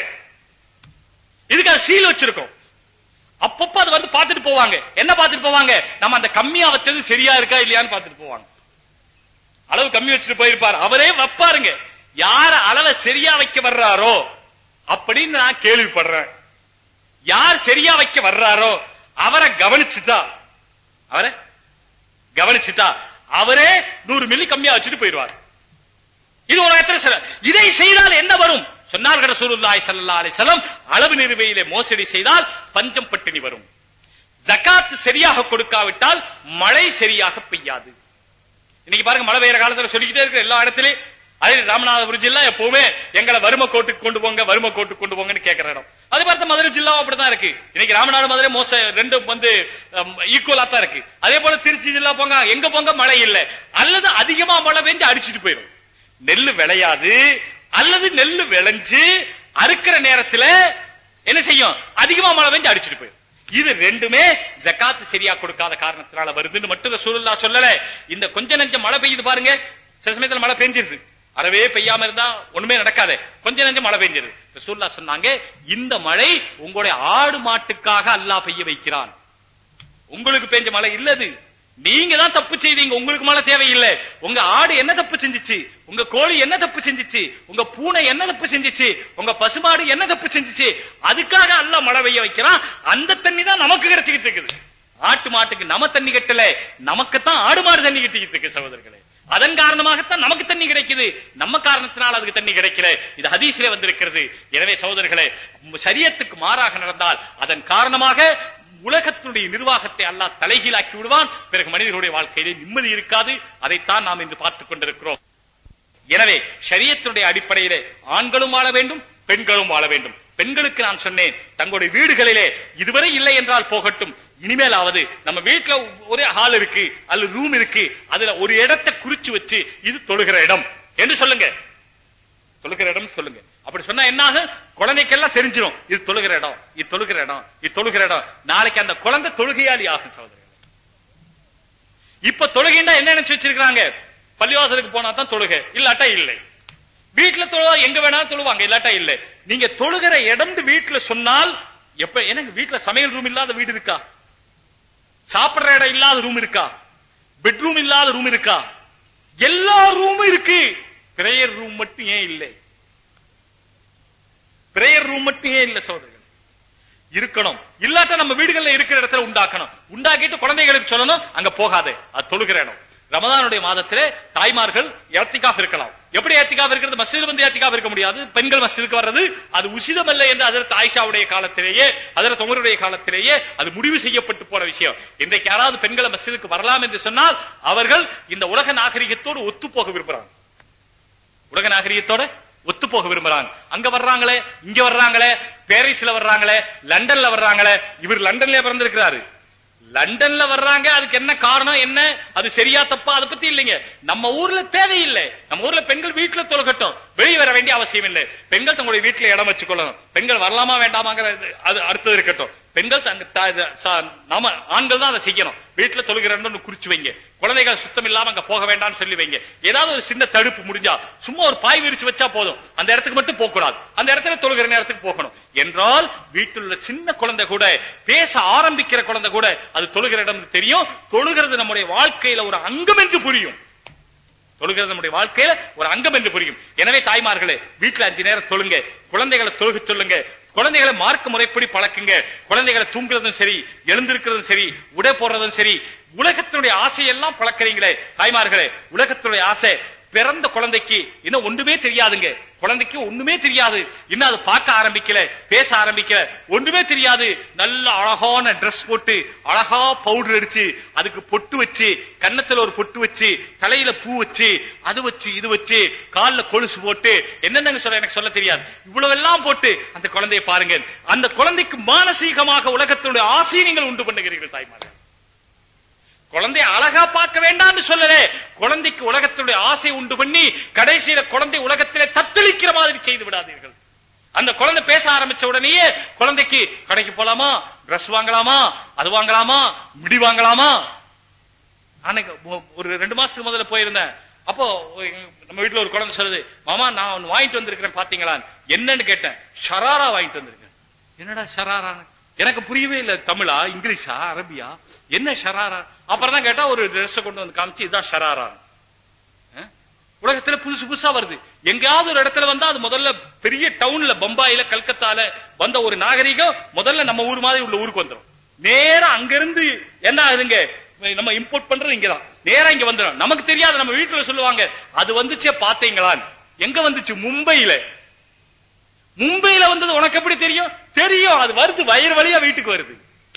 இதுக்கு அது சீல் வச்சிருக்கோம் அப்பப்ப அது வந்து பார்த்துட்டு போவாங்க என்ன பார்த்துட்டு போவாங்க நம்ம அந்த கம்மியா வச்சது சரியா இருக்கா இல்லையான்னு பார்த்துட்டு போவாங்க அளவு கம்மி வச்சுட்டு போயிருப்பார் அவரே வைப்பாருங்க யார அளவை சரியா வைக்க வர்றாரோ அப்படின்னு நான் கேள்விப்படுறேன் யார் சரியா வைக்க வர்றாரோ அவரை கவனிச்சுட்டா அவரை கவனிச்சுட்டா அவரே நூறு மில்லி கம்மியா வச்சுட்டு போயிடுவார் இது ஒரு எத்தனை சில இதை செய்தால் என்ன வரும் சொன்னார்கள் ரசூலுல்லாஹி ஸல்லல்லாஹு அலைஹி வஸல்லம் அளவு நிறுவையிலே மோசடி செய்தால் பஞ்சம் பட்டினி வரும் ஜகாத் சரியாக கொடுக்காவிட்டால் மழை சரியாக பெய்யாது இன்னைக்கு பாருங்க மழை பெய்யற காலத்துல சொல்லிக்கிட்டே இருக்கிற எல்லா இடத்துலயும் அதே ராமநாதபுரம் ஜில்லா எப்பவுமே எங்களை வறுமை கோட்டுக்கு கொண்டு போங்க வறுமை கோட்டுக்கு கொண்டு போங்கன்னு கேட்கிற இடம் அதே மாதிரி மதுரை ஜில்லாவும் அப்படிதான் இருக்கு இன்னைக்கு ராமநாடு மதுரை மோச ரெண்டும் வந்து ஈக்குவலா தான் இருக்கு அதே போல திருச்சி ஜில்லா போங்க எங்க போங்க மழை இல்ல அல்லது அதிகமா மழை பெஞ்சு அடிச்சிட்டு போயிடும் நெல்லு விளையாது அல்லது நெல்லு விளைஞ்சு அறுக்கிற நேரத்துல என்ன செய்யும் அதிகமா மழை பெஞ்சு அடிச்சிட்டு போயிடும் இது ரெண்டுமே ஜகாத் சரியா கொடுக்காத காரணத்தினால வருதுன்னு மட்டும் ரசூலுல்லா சொல்லல இந்த கொஞ்ச நெஞ்ச மழை பெய்யுது பாருங்க சில சமயத்துல மழை பெஞ்சிருது அறவே பெய்யாம இருந்தா ஒண்ணுமே நடக்காது கொஞ்ச நெஞ்ச மழை பெஞ்சிருது ரசூலுல்லா சொன்னாங்க இந்த மழை உங்களுடைய ஆடு மாட்டுக்காக அல்லாஹ் பெய்ய வைக்கிறான் உங்களுக்கு பெஞ்ச மழை இல்லது நீங்க தான் தப்பு செய்தீங்க உங்களுக்கு மழை தேவையில்லை உங்க ஆடு என்ன தப்பு செஞ்சுச்சு உங்க கோழி என்ன தப்பு செஞ்சுச்சு உங்க பூனை என்ன தப்பு செஞ்சுச்சு உங்க பசுமாடு என்ன தப்பு செஞ்சுச்சு அதுக்காக அல்லாஹ் மழை பெய்ய வைக்கிறான் அந்த தண்ணி தான் நமக்கு கிடைச்சிக்கிட்டு இருக்குது ஆட்டு மாட்டுக்கு நம்ம தண்ணி கட்டல நமக்குத்தான் ஆடு மாடு தண்ணி கட்டிக்கிட்டு இருக்கு சகோதரர்களே அதன் காரணமாகத்தான் நமக்கு தண்ணி கிடைக்குது நம்ம காரணத்தினால் அதுக்கு தண்ணி கிடைக்கல இது ஹதீஸிலே வந்திருக்கிறது எனவே சகோதரர்களே சரியத்துக்கு மாறாக நடந்தால் அதன் காரணமாக உலகத்தினுடைய நிர்வாகத்தை அல்லாஹ் தலைகீழாக்கி விடுவான் பிறகு மனிதர்களுடைய வாழ்க்கையிலே நிம்மதி இருக்காது அதைத்தான் நாம் இன்று பார்த்துக் கொண்டிருக்கிறோம் எனவே ஷரியத்தினுடைய அடிப்படையிலே ஆண்களும் வாழ வேண்டும் பெண்களும் வாழ வேண்டும் பெண்களுக்கு நான் சொன்னேன் தங்களுடைய வீடுகளிலே இதுவரை இல்லை என்றால் போகட்டும் இனிமேலாவது நம்ம வீட்டுல ஒரே ஹால் இருக்கு அல்லது ரூம் இருக்கு அதுல ஒரு இடத்தை குறிச்சு வச்சு இது தொழுகிற இடம் என்று சொல்லுங்க தொழுகிற இடம் சொல்லுங்க அப்படி சொன்னா என்ன ஆகும் குழந்தைக்கெல்லாம் தெரிஞ்சிடும் இது தொழுகிற இடம் இது தொழுகிற இடம் இது தொழுகிற இடம் நாளைக்கு அந்த குழந்தை தொழுகையாளி ஆகும் சகோதரர் இப்ப தொழுகைண்டா என்ன நினைச்சு வச்சிருக்காங்க பள்ளிவாசலுக்கு போனா தான் தொழுகை இல்லாட்டா இல்லை வீட்டுல தொழுவா எங்க வேணாலும் தொழுவாங்க இல்லாட்டா இல்ல நீங்க தொழுகிற இடம் வீட்டுல சொன்னால் எப்ப எனக்கு வீட்டுல சமையல் ரூம் இல்லாத வீடு இருக்கா சாப்பிடுற இடம் இல்லாத ரூம் இருக்கா பெட்ரூம் இல்லாத ரூம் இருக்கா எல்லா ரூமும் இருக்கு பிரேயர் ரூம் மட்டும் ஏன் இல்லை பிரேயர் ரூம் மட்டும் ஏன் இல்ல சோதரர்கள் இருக்கணும் இல்லாட்ட நம்ம வீடுகள்ல இருக்கிற இடத்துல உண்டாக்கணும் உண்டாக்கிட்டு குழந்தைகளுக்கு சொல்லணும் அங்க போகாதே அது தொழுகிற இடம் ரமதானுடைய மாதத்திலே தாய்மார்கள் ஏத்திகாஃப் இருக்கலாம் எப்படி ஏத்திகாஃப் இருக்கிறது மஸ்ஜித் வந்து ஏத்திகாஃப் இருக்க முடியாது பெண்கள் மஸ்ஜிதுக்கு வர்றது அது உசிதமல்ல என்று அதற்கு ஆயிஷாவுடைய காலத்திலேயே அதற்கு உமருடைய காலத்திலேயே அது முடிவு செய்யப்பட்டு போன விஷயம் இன்றைக்கு யாராவது பெண்களை மஸ்ஜிதுக்கு வரலாம் என்று சொன்னால் அவர்கள் இந்த உலக நாகரிகத்தோடு ஒத்து போக விரும்புறாங்க உலக நாகரிகத்தோட ஒத்து போக விரும்புறாங்க அங்க வர்றாங்களே இங்க வர்றாங்களே பாரிஸ்ல வர்றாங்களே லண்டன்ல வர்றாங்களே இவர் லண்டன்ல பிறந்திருக்கிறாரு லண்டன்ல வர்றாங்க அதுக்கு என்ன காரணம் என்ன அது சரியா தப்பா அதை பத்தி இல்லைங்க நம்ம ஊர்ல தேவையில்லை நம்ம ஊர்ல பெண்கள் வீட்டுல தொழுகட்டும் வெளியே வர வேண்டிய அவசியம் இல்லை பெண்கள் தங்களுடைய வீட்டுல இடம் வச்சுக்கொள்ளணும் பெண்கள் வரலாமா வேண்டாமாங்கிற அது அடுத்தது இருக்கட்டும் பெண்கள் தங்க த- த- ச- நாம ஆண்கள் தான் அதை செய்யணும் வீட்டுல தொழுகிறன்னு குறிச்சு வைங்க குழந்தைகள் சுத்தம் இல்லாம அங்க போக வேண்டாம்னு சொல்லி வைங்க ஏதாவது ஒரு சின்ன தடுப்பு முடிஞ்சா சும்மா ஒரு பாய் விரிச்சு வச்சா போதும் அந்த இடத்துக்கு மட்டும் போக கூடாது அந்த இடத்துல தொழுகிற நேரத்துக்கு போகணும் என்றால் வீட்டில் உள்ள சின்ன குழந்தை கூட பேச ஆரம்பிக்கிற குழந்தை கூட அது தொழுகிற இடம் தெரியும் தொழுகிறது நம்முடைய வாழ்க்கையில ஒரு அங்கம் என்று புரியும் தொழுகிறது நம்முடைய வாழ்க்கையில ஒரு அங்கம் என்று புரியும் எனவே தாய்மார்களே வீட்டுல அஞ்சு நேரம் தொழுங்க குழந்தைகளை தொழுக சொல்லுங்க குழந்தைகளை மார்க்க முறைப்படி பழக்குங்க குழந்தைகளை தூங்குறதும் சரி எழுந்திருக்கிறதும் சரி உடை போடுறதும் சரி உலகத்தினுடைய ஆசையெல்லாம் பழக்கிறீங்களே தாய்மார்களே உலகத்தினுடைய ஆசை பிறந்த குழந்தைக்கு இன்னும் ஒண்ணுமே தெரியாதுங்க குழந்தைக்கு ஒண்ணுமே தெரியாது இன்னும் அது பார்க்க ஆரம்பிக்கல பேச ஆரம்பிக்கல ஒண்ணுமே தெரியாது நல்ல அழகான Dress போட்டு அழகா பவுடர் அடிச்சு அதுக்கு பொட்டு வச்சு கன்னத்துல ஒரு பொட்டு வச்சு தலையில பூ வச்சு அது வச்சு இது வச்சு கால்ல கொலுசு போட்டு என்னென்ன சொல்ல எனக்கு சொல்ல தெரியாது இவ்வளவு எல்லாம் போட்டு அந்த குழந்தையை பாருங்க அந்த குழந்தைக்கு மானசீகமாக உலகத்தினுடைய ஆசையை நீங்கள் உண்டு பண்ணுகிறீர்கள் தாய்மார்கள் குழந்தைய அழகா பார்க்க வேண்டாம்னு சொல்லலே குழந்தைக்கு உலகத்துடைய ஆசை உண்டு பண்ணி கடைசியில குழந்தை உலகத்திலே தத்தளிக்கிற மாதிரி செய்து விடாதீர்கள் அந்த குழந்தை பேச ஆரம்பிச்ச உடனேயே குழந்தைக்கு கடைக்கு போலாமா Dress வாங்கலாமா அது வாங்கலாமா மிடி வாங்கலாமா அன்னைக்கு ஒ- ஒரு ரெண்டு மாசத்துக்கு முதல்ல போயிருந்தேன் அப்போ எங்க- நம்ம வீட்டுல ஒரு குழந்தை சொல்லுது மாமா நான் ஒன்னு வாங்கிட்டு வந்திருக்கிறேன் பாத்தீங்களா என்னன்னு கேட்டேன் ஷராரா வாங்கிட்டு வந்திருக்கேன் என்னடா ஷராரான்னு எனக்கு புரியவே இல்ல தமிழா இங்கிலீஷா அரபியா என்ன ஷராரா அப்புறம் தான் கேட்டா ஒரு ட்ரெஸ் கொண்டு வந்து காமிச்சு இதான் ஷராரா உலகத்துல புதுசு புதுசா வருது எங்கேயாவது ஒரு இடத்துல வந்தா அது முதல்ல பெரிய டவுன்ல பம்பாயில கல்கத்தால வந்த ஒரு நாகரிகம் முதல்ல நம்ம ஊர் மாதிரி உள்ள ஊருக்கு வந்துரும் நேரா அங்க இருந்து என்ன ஆகுதுங்க நம்ம இம்போர்ட் பண்றது இங்கதான் நேரா இங்க வந்துடும் நமக்கு தெரியாது நம்ம வீட்டுல சொல்லுவாங்க அது வந்துச்சே பாத்தீங்களான்னு எங்க வந்துச்சு மும்பையில மும்பையில வந்தது உனக்கு எப்படி தெரியும் தெரியும் அது வருது வயிறு வழியா வீட்டுக்கு வருது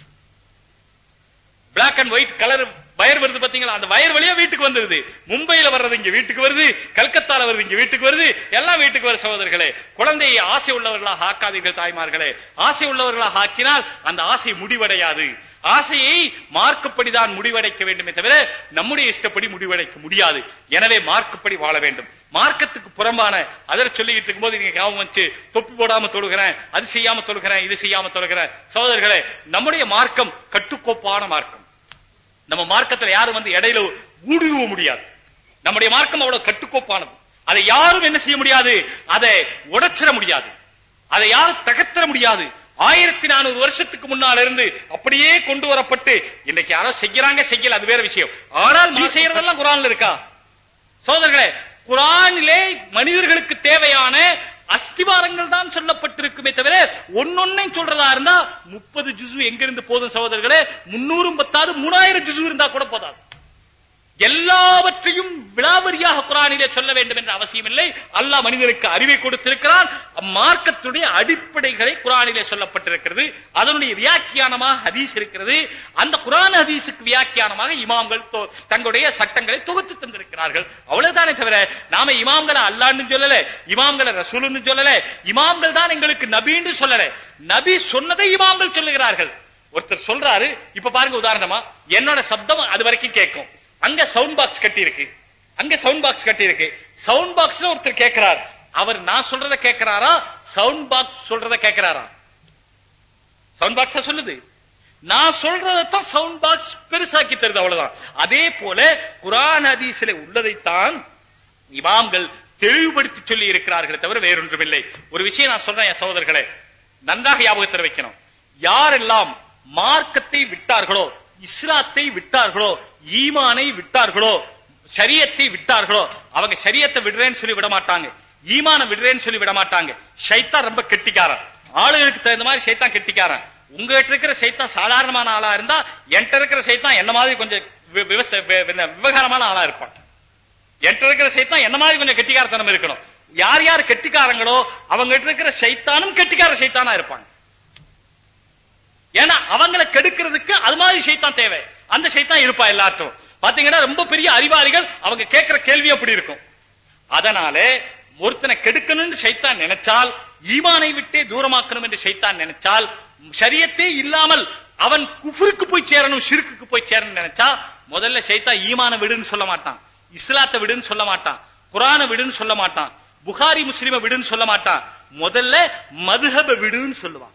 black and white colour wire வருது பாத்தீங்களா அந்த வயர் வழியா வீட்டுக்கு வந்துருது மும்பையில வர்றது இங்க வீட்டுக்கு வருது கல்கத்தால வருது இங்க வீட்டுக்கு வருது எல்லாம் வீட்டுக்கு வர சகோதரர்களே குழந்தையை ஆசை உள்ளவர்களாக ஆக்காதீர்கள் தாய்மார்களே ஆசை உள்ளவர்களாக ஆக்கினால் அந்த ஆசை முடிவடையாது ஆசையை மார்க்கப்படிதான் முடிவடைக்க வேண்டுமே தவிர நம்முடைய இஷ்டப்படி முடிவடைக்க முடியாது எனவே மார்க்கப்படி வாழ வேண்டும் மார்க்கத்துக்கு புறம்பான அதை சொல்லிக்கிட்டு இருக்கும்போது நீங்க ஞாபகம் வச்சு தொப்பி போடாம தொழுகிறேன் அது செய்யாம தொழுகிறேன் இது செய்யாம தொழுகிறேன் சகோதரர்களே நம்முடைய மார்க்கம் கட்டுக்கோப்பான மார்க்கம் நம்ம மார்க்கத்துல யாரும் வந்து இடையில ஊடுருவ முடியாது நம்முடைய மார்க்கம் அவ்வளவு கட்டுக்கோப்பானது அதை யாரும் என்ன செய்ய முடியாது அதை உடைச்சிட முடியாது அதை யாரும் தகர்த்தர முடியாது ஆயிரத்தி நானூறு வருஷத்துக்கு முன்னால இருந்து அப்படியே கொண்டு வரப்பட்டு இன்னைக்கு யாரோ செய்யறாங்க செய்யல அது வேற விஷயம் ஆனால் நீ செய்யறதெல்லாம் குரான்ல இருக்கா சோதர்களே குரானிலே மனிதர்களுக்கு தேவையான அஸ்திவாரங்கள் தான் சொல்லப்பட்டிருக்குமே தவிர ஒன்னொன்னையும் சொல்றதா இருந்தா முப்பது ஜுசு எங்க இருந்து போதும் சகோதரர்களே முன்னூறும் பத்தாறு மூணாயிரம் ஜுசு இருந்தா கூட போதாது எல்லாவற்றையும் விலாவரியாக குரானிலே சொல்ல வேண்டும் என்ற அவசியம் இல்லை அல்லாஹ் மனிதனுக்கு அறிவை கொடுத்திருக்கிறான் மார்க்கத்துடைய அடிப்படைகளை குரானிலே சொல்லப்பட்டிருக்கிறது அதனுடைய வியாக்கியானமாக ஹதீஸ் இருக்கிறது அந்த குரான் ஹதீஸுக்கு வியாக்கியானமாக இமாம்கள் தொ- தங்களுடைய சட்டங்களை தொகுத்து தந்திருக்கிறார்கள் அவ்வளவுதானே தவிர நாம இமாம்களை அல்லான்னு சொல்லல இமாம்களை ரசூலுன்னு சொல்லல இமாம்கள் தான் எங்களுக்கு நபின்னு சொல்லல நபி சொன்னதை இமாம்கள் சொல்லுகிறார்கள் ஒருத்தர் சொல்றாரு இப்ப பாருங்க உதாரணமா என்னோட சப்தம் அது வரைக்கும் கேட்கும் அங்க சவுண்ட் பாக்ஸ் கட்டி இருக்கு அங்க சவுண்ட் பாக்ஸ் கட்டி இருக்கு சவுண்ட் பாக்ஸ்ல ஒருத்தர் கேட்கிறார் அவர் நான் சொல்றத கேட்கிறாரா சவுண்ட் பாக்ஸ் சொல்றத கேட்கிறாரா சவுண்ட் பாக்ஸ் சொல்லுது நான் சொல்றதைத்தான் சவுண்ட் பாக்ஸ் பெருசாக்கி தருது அவ்வளவுதான் அதே போல குரான் ஹதீஸில் உள்ளதைத்தான் இமாம்கள் தெளிவுபடுத்தி சொல்லி இருக்கிறார்களே தவிர வேறொன்றுமில்லை ஒரு விஷயம் நான் சொல்றேன் என் சகோதரர்களே நன்றாக ஞாபகத்தில் வைக்கணும் யாரெல்லாம் மார்க்கத்தை விட்டார்களோ இஸ்லாத்தை விட்டார்களோ ஈமானை விட்டார்களோ ஷரியத்தை விட்டார்களோ அவங்க ஷரியத்தை விடுறேன்னு சொல்லி விட மாட்டாங்க ஈமான விடுறேன்னு சொல்லி விட மாட்டாங்க ஷைத்தான் ரொம்ப கெட்டிக்காரன் ஆளுகளுக்கு தகுந்த மாதிரி ஷைத்தான் கெட்டிக்காரன் உங்ககிட்ட இருக்கிற சைத்தான் சாதாரணமான ஆளா இருந்தா என்கிட்ட இருக்கிற சைத்தான் என்ன மாதிரி கொஞ்சம் வி- விவச- வி- வி- விவகாரமான ஆளா இருப்பான் என்கிட்ட இருக்கிற சைத்தான் என்ன மாதிரி கொஞ்சம் கெட்டிக்காரத்தனம் இருக்கணும் யார் யார் கெட்டிக்காரங்களோ அவங்க கிட்ட இருக்கிற சைத்தானும் கெட்டிக்கார சைத்தானா இருப்பாங்க ஏன்னா அவங்கள கெடுக்கிறதுக்கு அது மாதிரி சைத்தான் தேவை அந்த சைத்தான் இருப்பா எல்லார்ட்டும் பாத்தீங்கன்னா ரொம்ப பெரிய அறிவாளிகள் அவங்க கேட்கிற கேள்வி அப்படி இருக்கும் அதனாலே ஒருத்தனை கெடுக்கணும்னு சைத்தான் நினைச்சால் ஈமானை விட்டே தூரமாக்கணும் என்று சைத்தான் நினைச்சால் ஷரியத்தே இல்லாமல் அவன் குஃபருக்கு போய் சேரணும் ஷிர்க்குக்கு போய் சேரணும் நினைச்சா முதல்ல சைத்தான் ஈமான விடுன்னு சொல்ல மாட்டான் இஸ்லாத்தை விடுன்னு சொல்ல மாட்டான் குரானை விடுன்னு சொல்ல மாட்டான் புகாரி முஸ்லிம விடுன்னு சொல்ல மாட்டான் முதல்ல மதுஹப விடுன்னு சொல்லுவான்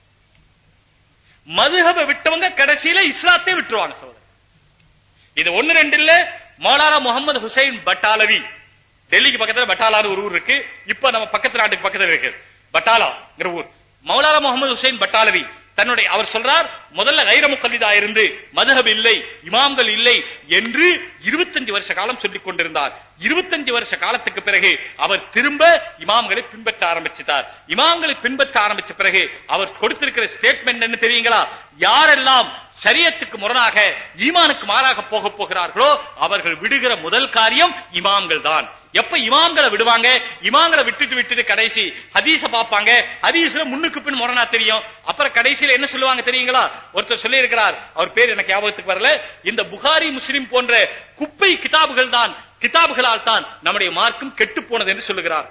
மதுஹப விட்டவங்க கடைசியில இஸ்லாத்தை விட்டுருவாங்க சோதரர் இது ஒண்ணு ரெண்டு இல்ல மௌலானா முகமது ஹுசைன் பட்டாலவி டெல்லிக்கு பக்கத்துல பட்டாலான்னு ஒரு ஊர் இருக்கு இப்ப நம்ம பக்கத்து நாட்டுக்கு பக்கத்துல இருக்கு பட்டாலாங்கிற ஊர் மௌலானா முகமது ஹுசைன் பட்டாலவி தன்னுடைய அவர் சொல்றார் முதல்ல கைர முக்கல்லிதா இருந்து மதுஹப் இல்லை இமாம்கள் இல்லை என்று 25 வருஷ காலம் சொல்லிக் கொண்டிருந்தார் 25 வருஷ காலத்துக்கு பிறகு அவர் திரும்ப இமாம்களை பின்பற்ற ஆரம்பிச்சிட்டார் இமாம்களை பின்பற்ற ஆரம்பிச்ச பிறகு அவர் கொடுத்திருக்கிற ஸ்டேட்மெண்ட் என்ன தெரியுங்களா யாரெல்லாம் சரியத்துக்கு முரணாக ஈமானுக்கு மாறாக போக போகிறார்களோ அவர்கள் விடுகிற முதல் காரியம் இமாம்கள் தான் எப்ப இமாம்களை விடுவாங்க இமாம்களை விட்டுட்டு விட்டுட்டு கடைசி ஹதீஸ பாப்பாங்க ஹதீஸ்ல முன்னுக்கு பின் முரணா தெரியும் அப்புறம் கடைசியில என்ன சொல்லுவாங்க தெரியுங்களா ஒருத்தர் சொல்லி இருக்கிறார் அவர் பேர் எனக்கு ஞாபகத்துக்கு வரல இந்த புகாரி முஸ்லிம் போன்ற குப்பை கிதாபுகள் தான் கிதாபுகளால் தான் நம்முடைய மார்க்கம் கெட்டு போனது என்று சொல்லுகிறார்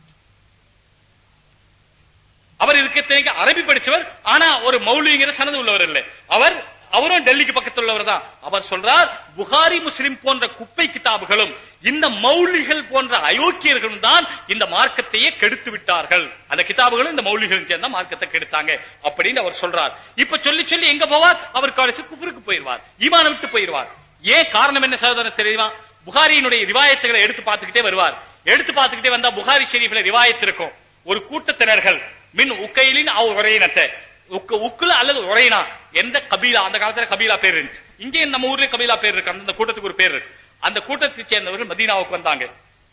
அவர் இதுக்கு இத்தனைக்கு அரபி படிச்சவர் ஆனா ஒரு மௌலிங்கிற சனது உள்ளவர் இல்லை அவர் அவரும் டெல்லிக்கு பக்கத்தில் உள்ளவர் தான் அவர் சொல்றார் புகாரி முஸ்லிம் போன்ற குப்பை கிதாபுகளும் இந்த மௌலிகள் போன்ற அயோக்கியர்களும் தான் இந்த மார்க்கத்தையே கெடுத்து விட்டார்கள் அந்த கிதாபுகளும் இந்த மௌலிகளும் சேர்ந்தா மார்க்கத்தை கெடுத்தாங்க அப்படின்னு அவர் சொல்றார் இப்ப சொல்லி சொல்லி எங்க போவார் அவர் கடைசி குஃபருக்கு போயிருவார் ஈமான விட்டு போயிருவார் ஏன் காரணம் என்ன சகோதரர் தெரியுமா புகாரியினுடைய ரிவாயத்துகளை எடுத்து பார்த்துக்கிட்டே வருவார் எடுத்து பார்த்துக்கிட்டே வந்தா புகாரி ஷெரீஃப்ல ரிவாயத் இருக்கும் ஒரு கூட்டத்தினர்கள் மின் உக்கையிலின் அவ் உரையினத்தை உக்கு உக்குல அல்லது உரையினா எந்த கபீலா அந்த காலத்துல கபீலா பேர் இருந்துச்சு இங்கே நம்ம ஊர்ல கபீலா பேர் இருக்கு அந்த கூட்டத்துக்கு ஒரு பேர் இருக்கு அந்த கூட்டத்தை சேர்ந்தவர்கள் மதீனாவுக்கு வந்தாங்க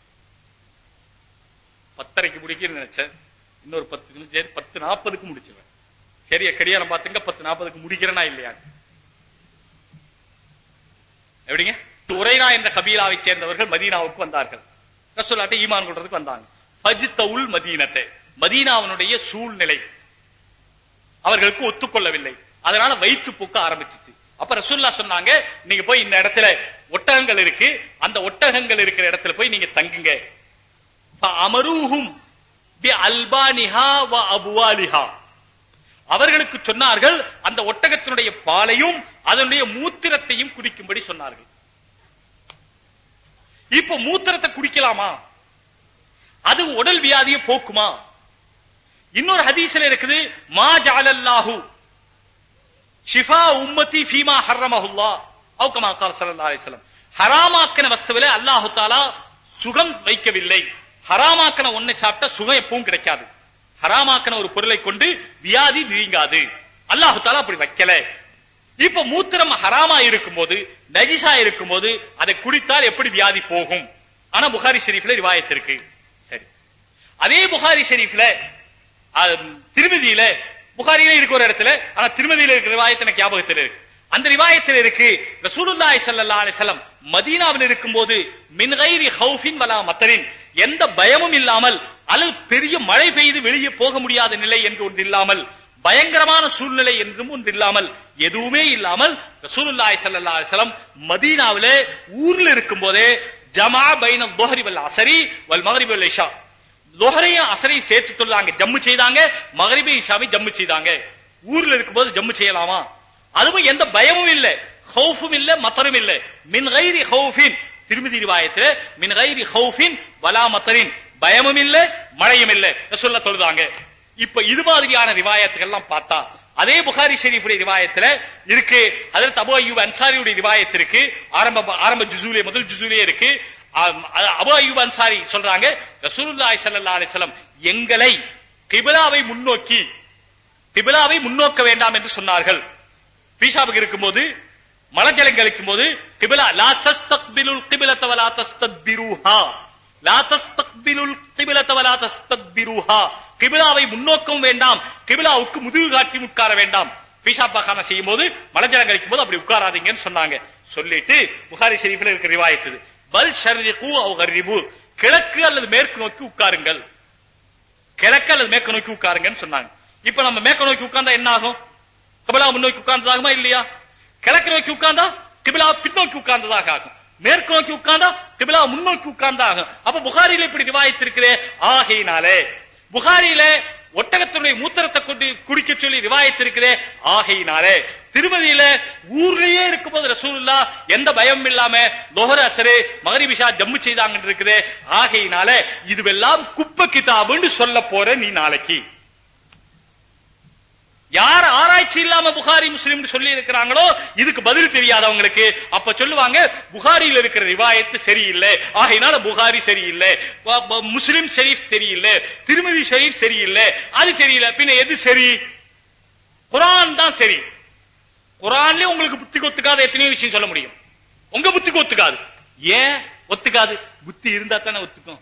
பத்தரைக்கு முடிக்கிறேன்னு நினைச்சேன் இன்னொரு பத்து நிமிஷம் சரி பத்து நாற்பதுக்கு முடிச்சிருவேன் சரியா கடியாரம் பாத்துங்க பத்து நாற்பதுக்கு முடிக்கிறேனா இல்லையா எப்படிங்க உரைனா என்ற கபீலாவை சேர்ந்தவர்கள் மதீனாவுக்கு வந்தார்கள் ரசூல்லாட்ட ஈமான் கொள்றதுக்கு வந்தாங்க ஃபஜ்தவுல் மதீனத்தை மதீனாவினுடைய சூழ்நிலை அவர்களுக்கு ஒத்துக்கொள்ளவில்லை அதனால வயிற்று பூக்க ஆரம்பிச்சிச்சு அப்ப ரசூல்லா சொன்னாங்க நீங்க போய் இந்த இடத்துல ஒட்டகங்கள் இருக்கு அந்த ஒட்டகங்கள் இருக்கிற இடத்துல போய் நீங்க தங்குங்க அமரூஹும் பி அல்பானிஹா வ அபுவாலிஹா அவர்களுக்கு சொன்னார்கள் அந்த ஒட்டகத்தினுடைய பாலையும் அதனுடைய மூத்திரத்தையும் குடிக்கும்படி சொன்னார்கள் இப்ப மூத்திரத்தை குடிக்கலாமா அது உடல் வியாதியை போக்குமா இன்னொரு ஹதீஸ்ல இருக்குது மா ஜஅலல்லாஹு ஷிஃபா உம்மதி ஃபீமா ஹர்ரமஹுல்லா அவு கமா கால் ஸல்லல்லாஹு அலைஹி வஸல்லம் ஹராமாக்கின வஸ்துவில அல்லாஹ் தஆலா சுகம் வைக்கவில்லை ஹராமாக்கின ஒன்னை சாப்பிட்டா சுகம் எப்பவும் கிடைக்காது ஹராமாக்கின ஒரு பொருளை கொண்டு வியாதி நீங்காது அல்லாஹ் தஆலா அப்படி வைக்கல இப்ப மூத்திரம் ஹராமா இருக்கும்போது நஜிசா இருக்கும்போது அதை குடித்தால் எப்படி வியாதி போகும் ஆனா புகாரி ஷெரீஃப்ல ரிவாயத் இருக்கு சரி அதே புகாரி ஷெரீஃப்ல அஹ், திருமதியில புகாரியில இருக்க ஒரு இடத்துல ஆனா திருமதியில இருக்கிற ரிவாயத் எனக்கு ஞாபகத்தில் இருக்கு அந்த ரிவாயத்தில் இருக்கு ரசூலுல்லாஹி ஸல்லல்லாஹு அலைஹி வஸல்லம் மதீனாவில் இருக்கும்போது மின் கைரி ஹவுஃபின் வலா மத்தரின் எந்த பயமும் இல்லாமல் அல்லது பெரிய மழை பெய்து வெளியே போக முடியாத நிலை என்று ஒன்று இல்லாமல் பயங்கரமான சூழ்நிலை என்றும் ஒன்று இல்லாமல் எதுவுமே இல்லாமல் ரசூலுல்லாஹி ஸல்லல்லாஹு அலைஹி வஸல்லம் மதீனாவிலே ஊர்ல இருக்கும்போதே ஜமா பைன துஹரி வல் அஸரி வல் மக்ரிப் வல் இஷா லொஹரையும் அசரையும் சேர்த்து தொழுதாங்க ஜம்மு செய்தாங்க மகரிபி இஷாவை ஜம்மு செய்தாங்க ஊர்ல இருக்கும்போது ஜம்மு செய்யலாமா அதுவும் எந்த பயமும் இல்ல ஹவுஃபும் இல்ல மத்தரும் இல்ல மின் கைரி ஹவுஃபின் திருமதி ரிவாயத்துல மின் கைரி ஹவுஃபின் வலா மத்தரின் பயமும் இல்ல மழையும் இல்ல சொல்ல தொழுதாங்க இப்ப இது மாதிரியான ரிவாயத்துகள் எல்லாம் பார்த்தா அதே புகாரி ஷெரீஃபுடைய ரிவாயத்துல இருக்கு அதற்கு அபு அய்யூப் அன்சாரியுடைய ரிவாயத் இருக்கு ஆரம்ப ஆரம்ப ஜுசூலே முதல் ஜுசூலே இருக்கு ஆம், அ- அபு அய்யூப் அன்சாரி சொல்றாங்க ரசூலுல்லாஹி ஸல்லல்லாஹு அலைஹி வஸல்லம் எங்களை கிபிலாவை முன்னோக்கி கிபிலாவை முன்னோக்க வேண்டாம் என்று சொன்னார்கள் பீஷாவுக்கு இருக்கும்போது மலஜலம் கழிக்கும் போது கிபிலா லா தஸ்தக்பிலுல் கிபிலத வலா தஸ்தக்பிருஹா லா தஸ்தக்பிலுல் கிபிலத வலா தஸ்தக்பிருஹா கிபிலாவை முன்னோக்கவும் வேண்டாம் கிபிலாவுக்கு முதுகு காட்டி உட்கார வேண்டாம் பீஷா பகான செய்யும் போது மலஜலம் கழிக்கும் போது அப்படி உட்காராதீங்கன்னு சொன்னாங்க சொல்லிட்டு புகாரி ஷெரீஃப்ல இருக்கிற ரிவாயத்து இது. பல் ஷர்ரிகு அவ் கர்ரிபு கிழக்கு அல்லது மேற்கு நோக்கி உட்காருங்கள் கிழக்கு அல்லது மேற்கு நோக்கி உட்காருங்கன்னு சொன்னாங்க இப்ப நம்ம மேற்கு நோக்கி உட்கார்ந்தா என்ன ஆகும் கிபிலா முன்னோக்கி உட்கார்ந்ததாகுமா இல்லையா கிழக்கு நோக்கி உட்கார்ந்தா கிபிலா பின்னோக்கி உட்கார்ந்ததாக ஆகும் மேற்கு நோக்கி உட்கார்ந்தா கிபிலா முன்னோக்கி உட்கார்ந்தா ஆகும் அப்ப புகாரில இப்படி ரிவாயத்திருக்கிறே ஆகையினாலே புகாரில ஒட்டகத்தினுடைய மூத்திரத்தை கொண்டு குடிக்க சொல்லி ரிவாயத்திருக்கிறே ஆகையினாலே திருமதியில ஊர்லயே இருக்கும்போது ரசூலுல்லா எந்த பயமும் இல்லாம லொஹர் அசரு மகரிபிஷா ஜம்மு செய்தாங்க இருக்குது ஆகையினால இதுவெல்லாம் குப்பை கிதாபுன்னு சொல்ல போற நீ நாளைக்கு யார் ஆராய்ச்சி இல்லாம புகாரி முஸ்லிம் சொல்லி இருக்கிறாங்களோ இதுக்கு பதில் தெரியாதவங்களுக்கு அப்ப சொல்லுவாங்க புகாரியில் இருக்கிற ரிவாயத்து சரியில்லை ஆகையினால புகாரி சரியில்லை ப- ப- முஸ்லிம் ஷெரீஃப் சரியில்லை திருமதி ஷெரீஃப் சரியில்லை அது சரியில்லை பின்ன எது சரி குரான் தான் சரி குரான்லயே உங்களுக்கு புத்தி ஒத்துக்காத எத்தனையோ விஷயம் சொல்ல முடியும் உங்க புத்திக்கு ஒத்துக்காது ஏன் ஒத்துக்காது புத்தி இருந்தா தானே ஒத்துக்கும்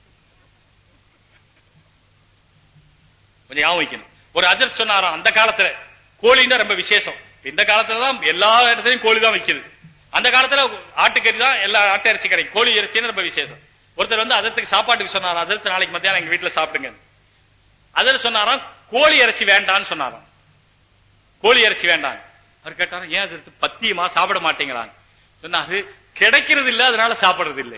கொஞ்சம் ஞாபகம் வைக்கணும் ஒரு அஜர் சொன்னாராம் அந்த காலத்துல கோழின்னா ரொம்ப விசேஷம் இந்த காலத்துல தான் எல்லா இடத்துலயும் கோழி தான் விக்குது அந்த காலத்துல ஆட்டுக்கறி தான் எல்லா ஆட்டு இறைச்சி கிடைக்கும் கோழி இறைச்சின்னு ரொம்ப விசேஷம் ஒருத்தர் வந்து அதத்துக்கு சாப்பாட்டுக்கு சொன்னாராம் அதற்கு நாளைக்கு மத்தியானம் எங்க வீட்டுல சாப்பிடுங்க அதர் சொன்னாராம் கோழி இறைச்சி வேண்டான்னு சொன்னாராம் கோழி இறைச்சி வேண்டாம் அவர் கேட்டாரு ஏன் அதற்கு பத்தியமா சாப்பிட மாட்டேங்கிறாங்க சொன்னாரு கிடைக்கிறது இல்ல அதனால சாப்பிடுறது இல்லை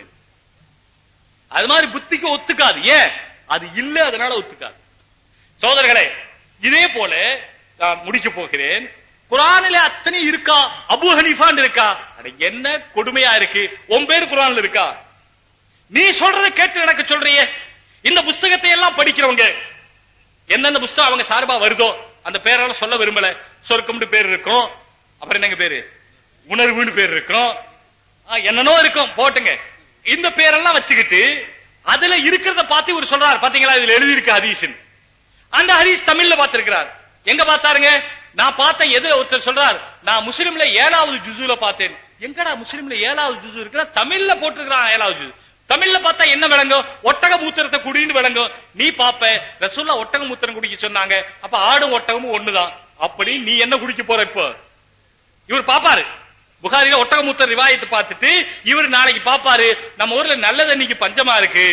அது மாதிரி புத்திக்கு ஒத்துக்காது ஏன் அது இல்ல அதனால ஒத்துக்காது சோதரர்களே இதே போல நான் முடிக்க போகிறேன் குரானில அத்தனை இருக்கா அபு ஹனீஃபான் இருக்கா அட என்ன கொடுமையா இருக்கு உன் பேரு குரான்ல இருக்கா நீ சொல்றதை கேட்டு எனக்கு சொல்றியே இந்த புஸ்தகத்தை எல்லாம் படிக்கிறவங்க எந்தெந்த புஸ்தகம் அவங்க சார்பா வருதோ அந்த பேரெல்லாம் சொல்ல விரும்பல சொர்க்கம்னு பேர் இருக்கும் அப்புறம் என்னங்க பேரு உணர்வுன்னு பேர் இருக்கும் ஆ, என்னனோ இருக்கும் போட்டுங்க இந்த பேரெல்லாம் வச்சுக்கிட்டு அதுல இருக்கிறத பார்த்து இவர் சொல்றாரு பாத்தீங்களா இதுல எழுதி இருக்கு ஹதீஸ்னு அந்த ஹதீஸ் தமிழ்ல பார்த்திருக்கிறார் எங்க பார்த்தாருங்க நான் பார்த்தேன் எதுல ஒருத்தர் சொல்றார் நான் முஸ்லிம்ல ஏழாவது ஜுசுல பார்த்தேன் எங்கடா முஸ்லிம்ல ஏழாவது ஜுசு இருக்கிற தமிழ்ல போட்டிருக்கிறான் ஏழாவது ஜுசு தமிழ்ல பார்த்தா என்ன விளங்கும் ஒட்டக மூத்திரத்தை குடின்னு விளங்கும் நீ பாப்ப ரசூல்லா ஒட்டக மூத்திரம் குடிக்க சொன்னாங்க அப்ப ஆடும் ஒட்டகமும் ஒண்ணுதான் அப்படி நீ என்ன குடிக்க போற இப்போ இவர் பாப்பாரு புகாரில ஒட்டகமூத்தர் ரிவாயத்தை பார்த்துட்டு இவர் நாளைக்கு பாப்பாரு நம்ம ஊர்ல நல்ல தண்ணிக்கு பஞ்சமா இருக்கு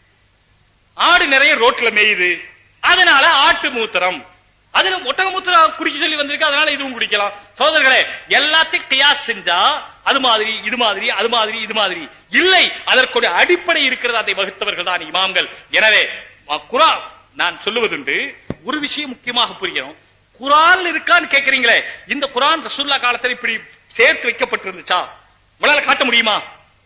ஆடு நிறைய ரோட்ல மேயுது அதனால ஆட்டு மூத்திரம் அதுல ஒட்டக மூத்திரம் குடிக்க சொல்லி வந்திருக்கு அதனால இதுவும் குடிக்கலாம் சகோதரர்களே எல்லாத்தையும் கியாஸ் செஞ்சா அது மாதிரி இது மாதிரி அது மாதிரி இது மாதிரி இல்லை அதற்கு ஒரு அடிப்படை இருக்கிறது அதை வகுத்தவர்கள் தான் இமாம்கள் எனவே அஹ், குரான் நான் சொல்லுவதுண்டு ஒரு விஷயம் முக்கியமாக புரியணும் குரான் இருக்கான்னு கேக்குறீங்களே இந்த குரான் ரசூல்லா காலத்துல இப்படி சேர்த்து வைக்கப்பட்டிருந்துச்சா உங்களால காட்ட முடியுமா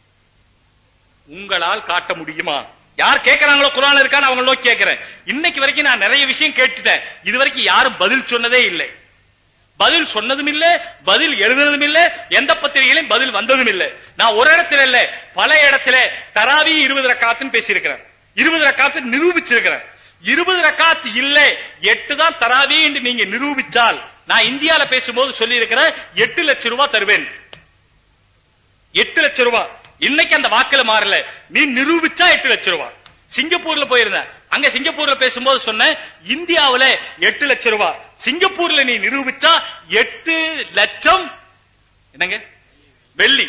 உங்களால் காட்ட முடியுமா யார் கேட்கறாங்களோ குரான் இருக்கான்னு அவங்க நோக்கி கேட்கிறேன் இன்னைக்கு வரைக்கும் நான் நிறைய விஷயம் கேட்டுட்டேன் இது வரைக்கும் யாரும் பதில் சொன்னதே இல்லை பதில் சொன்னதும் இல்ல பதில் எழுதுனதும் இல்ல எந்த பத்திரிகையிலும் பதில் வந்ததும் இல்ல நான் ஒரு இடத்துல இல்ல பல இடத்துல தராவி இருபது ரக்காத்துன்னு பேசியிருக்கிறேன் இருபது ரக்காத்து நிரூபிச்சிருக்கிறேன் இருபது ரக்காத்து இல்ல எட்டு தான் தராவி என்று நீங்க நிரூபிச்சால் நான் இந்தியால பேசும்போது சொல்லி இருக்கிறேன் எட்டு லட்சம் ரூபாய் தருவேன் எட்டு லட்சம் ரூபாய் இன்னைக்கு அந்த வாக்குல மாறல நீ நிரூபிச்சா எட்டு லட்சம் ரூபாய் சிங்கப்பூர்ல போயிருந்தேன் அங்க சிங்கப்பூர்ல பேசும்போது சொன்னேன் இந்தியாவுல எட்டு லட்சம் ரூபாய் சிங்கப்பூர்ல நீ நிரூபிச்சா எட்டு லட்சம் என்னங்க வெள்ளி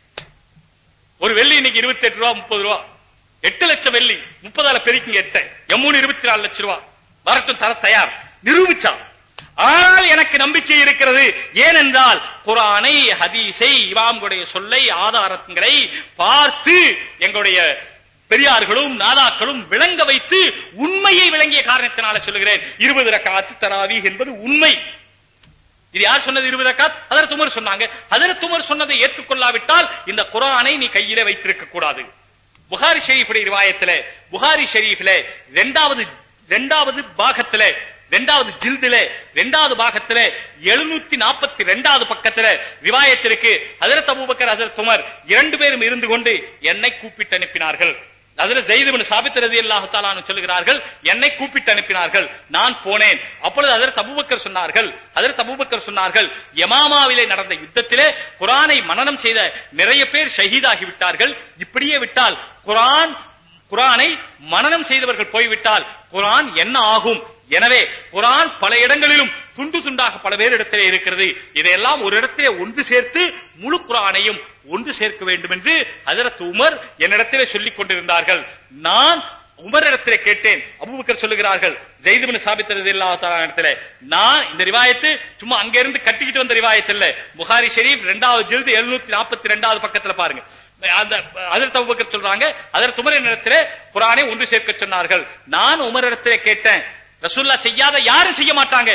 ஒரு வெள்ளி இன்னைக்கு இருபத்தி எட்டு ரூபா முப்பது ரூபா எட்டு லட்சம் வெள்ளி முப்பதால பெருக்கிங்க எட்டு எம்மூணு இருபத்தி நாலு லட்சம் ரூபா வரட்டும் தர தயார் நிரூபிச்சா ஆனால் எனக்கு நம்பிக்கை இருக்கிறது ஏனென்றால் குரானை ஹதீஸை இமாம்களுடைய சொல்லை ஆதாரங்களை பார்த்து எங்களுடைய பெரியார்களும் நாதாக்களும் விளங்க வைத்து உண்மையை விளங்கிய காரணத்தினால சொல்லுகிறேன் இருபது ரக்காத்து தராவி என்பது உண்மை இது யார் சொன்னது இருபது ரக்காத் அதர் துமர் சொன்னாங்க அதர் துமர் சொன்னதை ஏற்றுக்கொள்ளாவிட்டால் இந்த குரானை நீ கையில வைத்திருக்க கூடாது புகாரி ஷெரீஃபுடைய ரிவாயத்திலே புகாரி ஷெரீஃபிலே இரண்டாவது இரண்டாவது பாகத்திலே இரண்டாவது ஜில்திலே இரண்டாவது பாகத்திலே எழுநூத்தி நாற்பத்தி இரண்டாவது பக்கத்துல ரிவாயத்திற்கு ஹதரத் அபூபக்கர் ஹதரத் உமர் இரண்டு பேரும் இருந்து கொண்டு என்னை கூப்பிட்டு அனுப்பினார்கள் அதுல ஜெயிதுபின் சாபித் ரதி அல்லாஹு தாலானு சொல்லுகிறார்கள் என்னை கூப்பிட்டு அனுப்பினார்கள் நான் போனேன் அப்பொழுது அதற்கு அபூபக்கர் சொன்னார்கள் அதற்கு அபூபக்கர் சொன்னார்கள் யமாமாவிலே நடந்த யுத்தத்திலே குரானை மனனம் செய்த நிறைய பேர் ஷஹீதாகி விட்டார்கள் இப்படியே விட்டால் குரான் குரானை மனனம் செய்தவர்கள் போய்விட்டால் குரான் என்ன ஆகும் எனவே குரான் பல இடங்களிலும் துண்டு துண்டாக பல பேர் இடத்திலே இருக்கிறது இதையெல்லாம் ஒரு இடத்திலே ஒன்று சேர்த்து முழு குரானையும் ஒன்று சேர்க்க வேண்டும் என்று ஹஜரத் உமர் என்னிடத்திலே சொல்லிக் கொண்டிருந்தார்கள் நான் உமரிடத்திலே கேட்டேன் அபூபக்கர் சொல்லுகிறார்கள் ஜெயிதுபின் சாபித்தது இடத்துல நான் இந்த ரிவாயத்து சும்மா அங்க இருந்து கட்டிக்கிட்டு வந்த ரிவாயத்து இல்ல புகாரி ஷெரீப் இரண்டாவது ஜில்து எழுநூத்தி நாற்பத்தி ரெண்டாவது பக்கத்துல பாருங்க அந்த அதற்கு அபூபக்கர் சொல்றாங்க அதற்கு உமர் என்னிடத்திலே குரானை ஒன்று சேர்க்க சொன்னார்கள் நான் உமரிடத்திலே கேட்டேன் ரசூல்லா செய்யாத யாரும் செய்ய மாட்டாங்க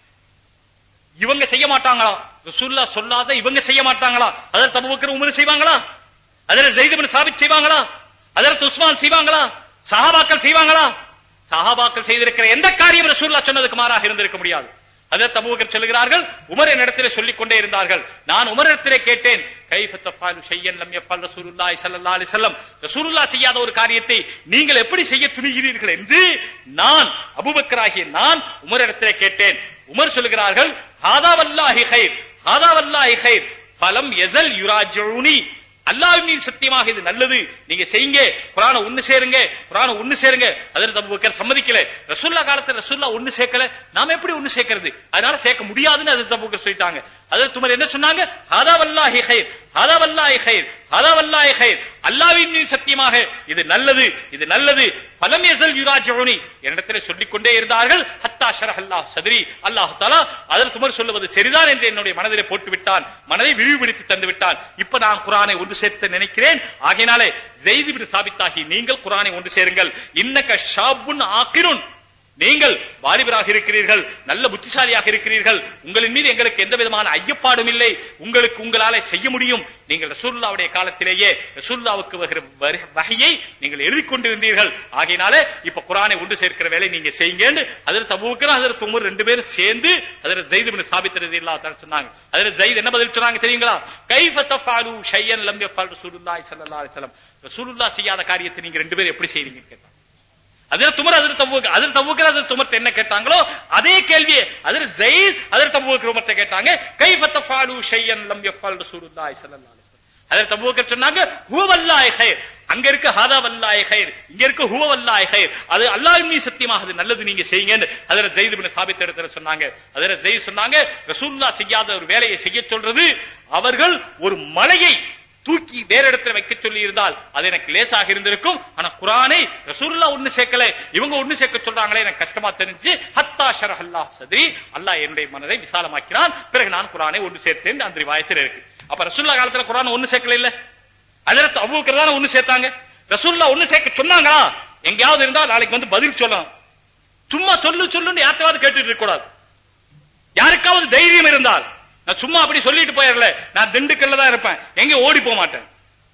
இவங்க செய்ய மாட்டாங்களா ரசூல்லா சொல்லாத இவங்க செய்ய மாட்டாங்களா அதற்கு அபூபக்கர் உமர் செய்வாங்களா அதில் ஜெயிதுபின் சாபித் செய்வாங்களா அதற்கு உஸ்மான் செய்வாங்களா சஹாபாக்கள் செய்வாங்களா சஹாபாக்கள் செய்திருக்கிற எந்த காரியம் ரசூல்லா சொன்னதுக்கு மாறாக இருந்திருக்க முடியாது அதற்கு அபூபக்கர் சொல்லுகிறார்கள் உமர் என்னிடத்திலே சொல்லிக் கொண்டே இருந்தார்கள் நான் உமரிடத்திலே கேட்டேன் கைஃப தஃபாலு ஷையன் லம் யஃபல் ரசூலுல்லாஹி ஸல்லல்லாஹு அலைஹி வஸல்லம் ரசூலுல்லாஹ் செய்யாத ஒரு காரியத்தை நீங்கள் எப்படி செய்ய துணிகிறீர்கள் என்று நான் அபூபக்கராகிய நான் உமரிடத்திலே கேட்டேன் உமர் சொல்லுகிறார்கள் ஹாதா வல்லாஹி கைர் ஹாதா வல்லாஹி கைர் பலம் யஸல் யுராஜுனி அல்லாஹ்வின் மீது சத்தியமாக இது நல்லது நீங்க செய்யுங்க குரான ஒண்ணு சேருங்க குரான ஒண்ணு சேருங்க அதில் அபூபக்கர் சம்மதிக்கல ரசூல்லா காலத்துல ரசூல்லா ஒண்ணு சேர்க்கல நாம எப்படி ஒண்ணு சேர்க்கிறது அதனால சேர்க்க முடியாதுன்னு அது அபூபக்கர் சொல்லிட்டாங்க அதில் துமர் என்ன சொன்னாங்க ஹாதா வல்லாஹி கைர் ஹாதா வல்லாஹி கைர் ஹாதா வல்லாஹி கைர் அல்லாஹ்வின் மீது சத்தியமாக இது நல்லது இது நல்லது பலம் யஸல் யுராஜுனி என்னிடத்திலே சொல்லிக் கொண்டே இருந்தார்கள் ஹத்தா ஷரஹ் அல்லாஹ் சத்ரி அல்லாஹ் தஆலா அதில் துமர் சொல்லுவது சரிதான் என்று என்னுடைய மனதிலே போட்டு விட்டான் மனதை விரிவுபடுத்தி தந்து விட்டான் இப்ப நான் குரானை ஒன்று சேர்த்து நினைக்கிறேன் ஆகையினாலே ஜெயித் இப்னு சாபித்தாகி நீங்கள் குரானை ஒன்று சேருங்கள் இன்னக ஷாபுன் ஆக்கிருன் நீங்கள் வாலிபராக இருக்கிறீர்கள் நல்ல புத்திசாலியாக இருக்கிறீர்கள் உங்களின் மீது எங்களுக்கு எந்த விதமான ஐயப்பாடும் இல்லை உங்களுக்கு உங்களால செய்ய முடியும் நீங்கள் ரசூல்லாவுடைய காலத்திலேயே ரசூல்லாவுக்கு வருகிற வரி- வகையை நீங்கள் எழுதி கொண்டிருந்தீர்கள் ஆகையினால இப்ப குரானை ஒன்று சேர்க்கிற வேலை நீங்க செய்யுங்கன்னு அதில் தபுக்கர் அதில் துமர் ரெண்டு பேரும் சேர்ந்து அதில் ஜெயித் பின் சாபித் ரலியல்லாஹு தஆலா சொன்னாங்க அதில் ஜெயித் என்ன பதில் சொன்னாங்க தெரியுங்களா கைஃப தஃபாலு ஷையன் லம் யஃபல் ரசூலுல்லாஹி ஸல்லல்லாஹு அலைஹி வஸல்லம் ரசூலுல்லாஹ் செய்யாத காரியத்தை நீங்க ரெண்டு பேரும் எப்படி செய்றீங்கன்னு கேட்டாங்க அதில் துமர் அதில் தபுக்கு அதில் தபுக்கர் அதில் துமர்த்த என்ன கேட்டாங்களோ அதே கேள்வியை அதில் ஜெயித் அதில் தபுக்கர் உமர்த்த கேட்டாங்க கைஃப தஃபாலு ஷையன் லம் யஃபல் ரசூலுல்லாஹி ஸல்லல்லாஹு அலைஹி வஸல்லம் அதில் தபுக்கர் சொன்னாங்க ஹுவல்லாஹி கைர் அங்க இருக்கு ஹாதா வல்லாஹி கைர் இங்க இருக்கு ஹுவ வல்லாஹி கைர் அது அல்லாஹ்வின் மீது சத்தியமாக அது நல்லது நீங்க செய்யுங்கன்னு அதில் ஜெயித் பின் சாபித் இடத்துல சொன்னாங்க அதில் ஜெயித் சொன்னாங்க ரசூலுல்லாஹ் செய்யாத ஒரு வேலையை செய்ய சொல்றது அவர்கள் ஒரு மலையை தூக்கி வேற இடத்துல வைக்க சொல்லி இருந்தால் அது எனக்கு லேசாக இருந்திருக்கும் ஆனா குரானை ரசூலுல்லா ஒண்ணு சேர்க்கல இவங்க ஒண்ணு சேர்க்க சொல்றாங்களே எனக்கு கஷ்டமா தெரிஞ்சு ஹத்தா ஷரஹ் அல்லாஹ் சத்ரி அல்லாஹ் என்னுடைய மனதை விசாலமாக்கினான் பிறகு நான் குரானை ஒன்று சேர்த்தேன் அந்த ரிவாயத்தில் இருக்கு அப்ப ரசூல்லா காலத்துல குரான் ஒண்ணு சேர்க்கல இல்ல அதில் அபூக்கர் தானே ஒண்ணு சேர்த்தாங்க ரசூல்லா ஒண்ணு சேர்க்க சொன்னாங்களா எங்கேயாவது இருந்தா நாளைக்கு வந்து பதில் சொல்லணும் சும்மா சொல்லு சொல்லுன்னு யார்ட்டாவது கேட்டுட்டு இருக்க கூடாது யாருக்காவது தைரியம் இருந்தால் நான் சும்மா அப்படி சொல்லிட்டு போயிடல நான் திண்டுக்கல்ல தான் இருப்பேன் எங்க ஓடி போக மாட்டேன்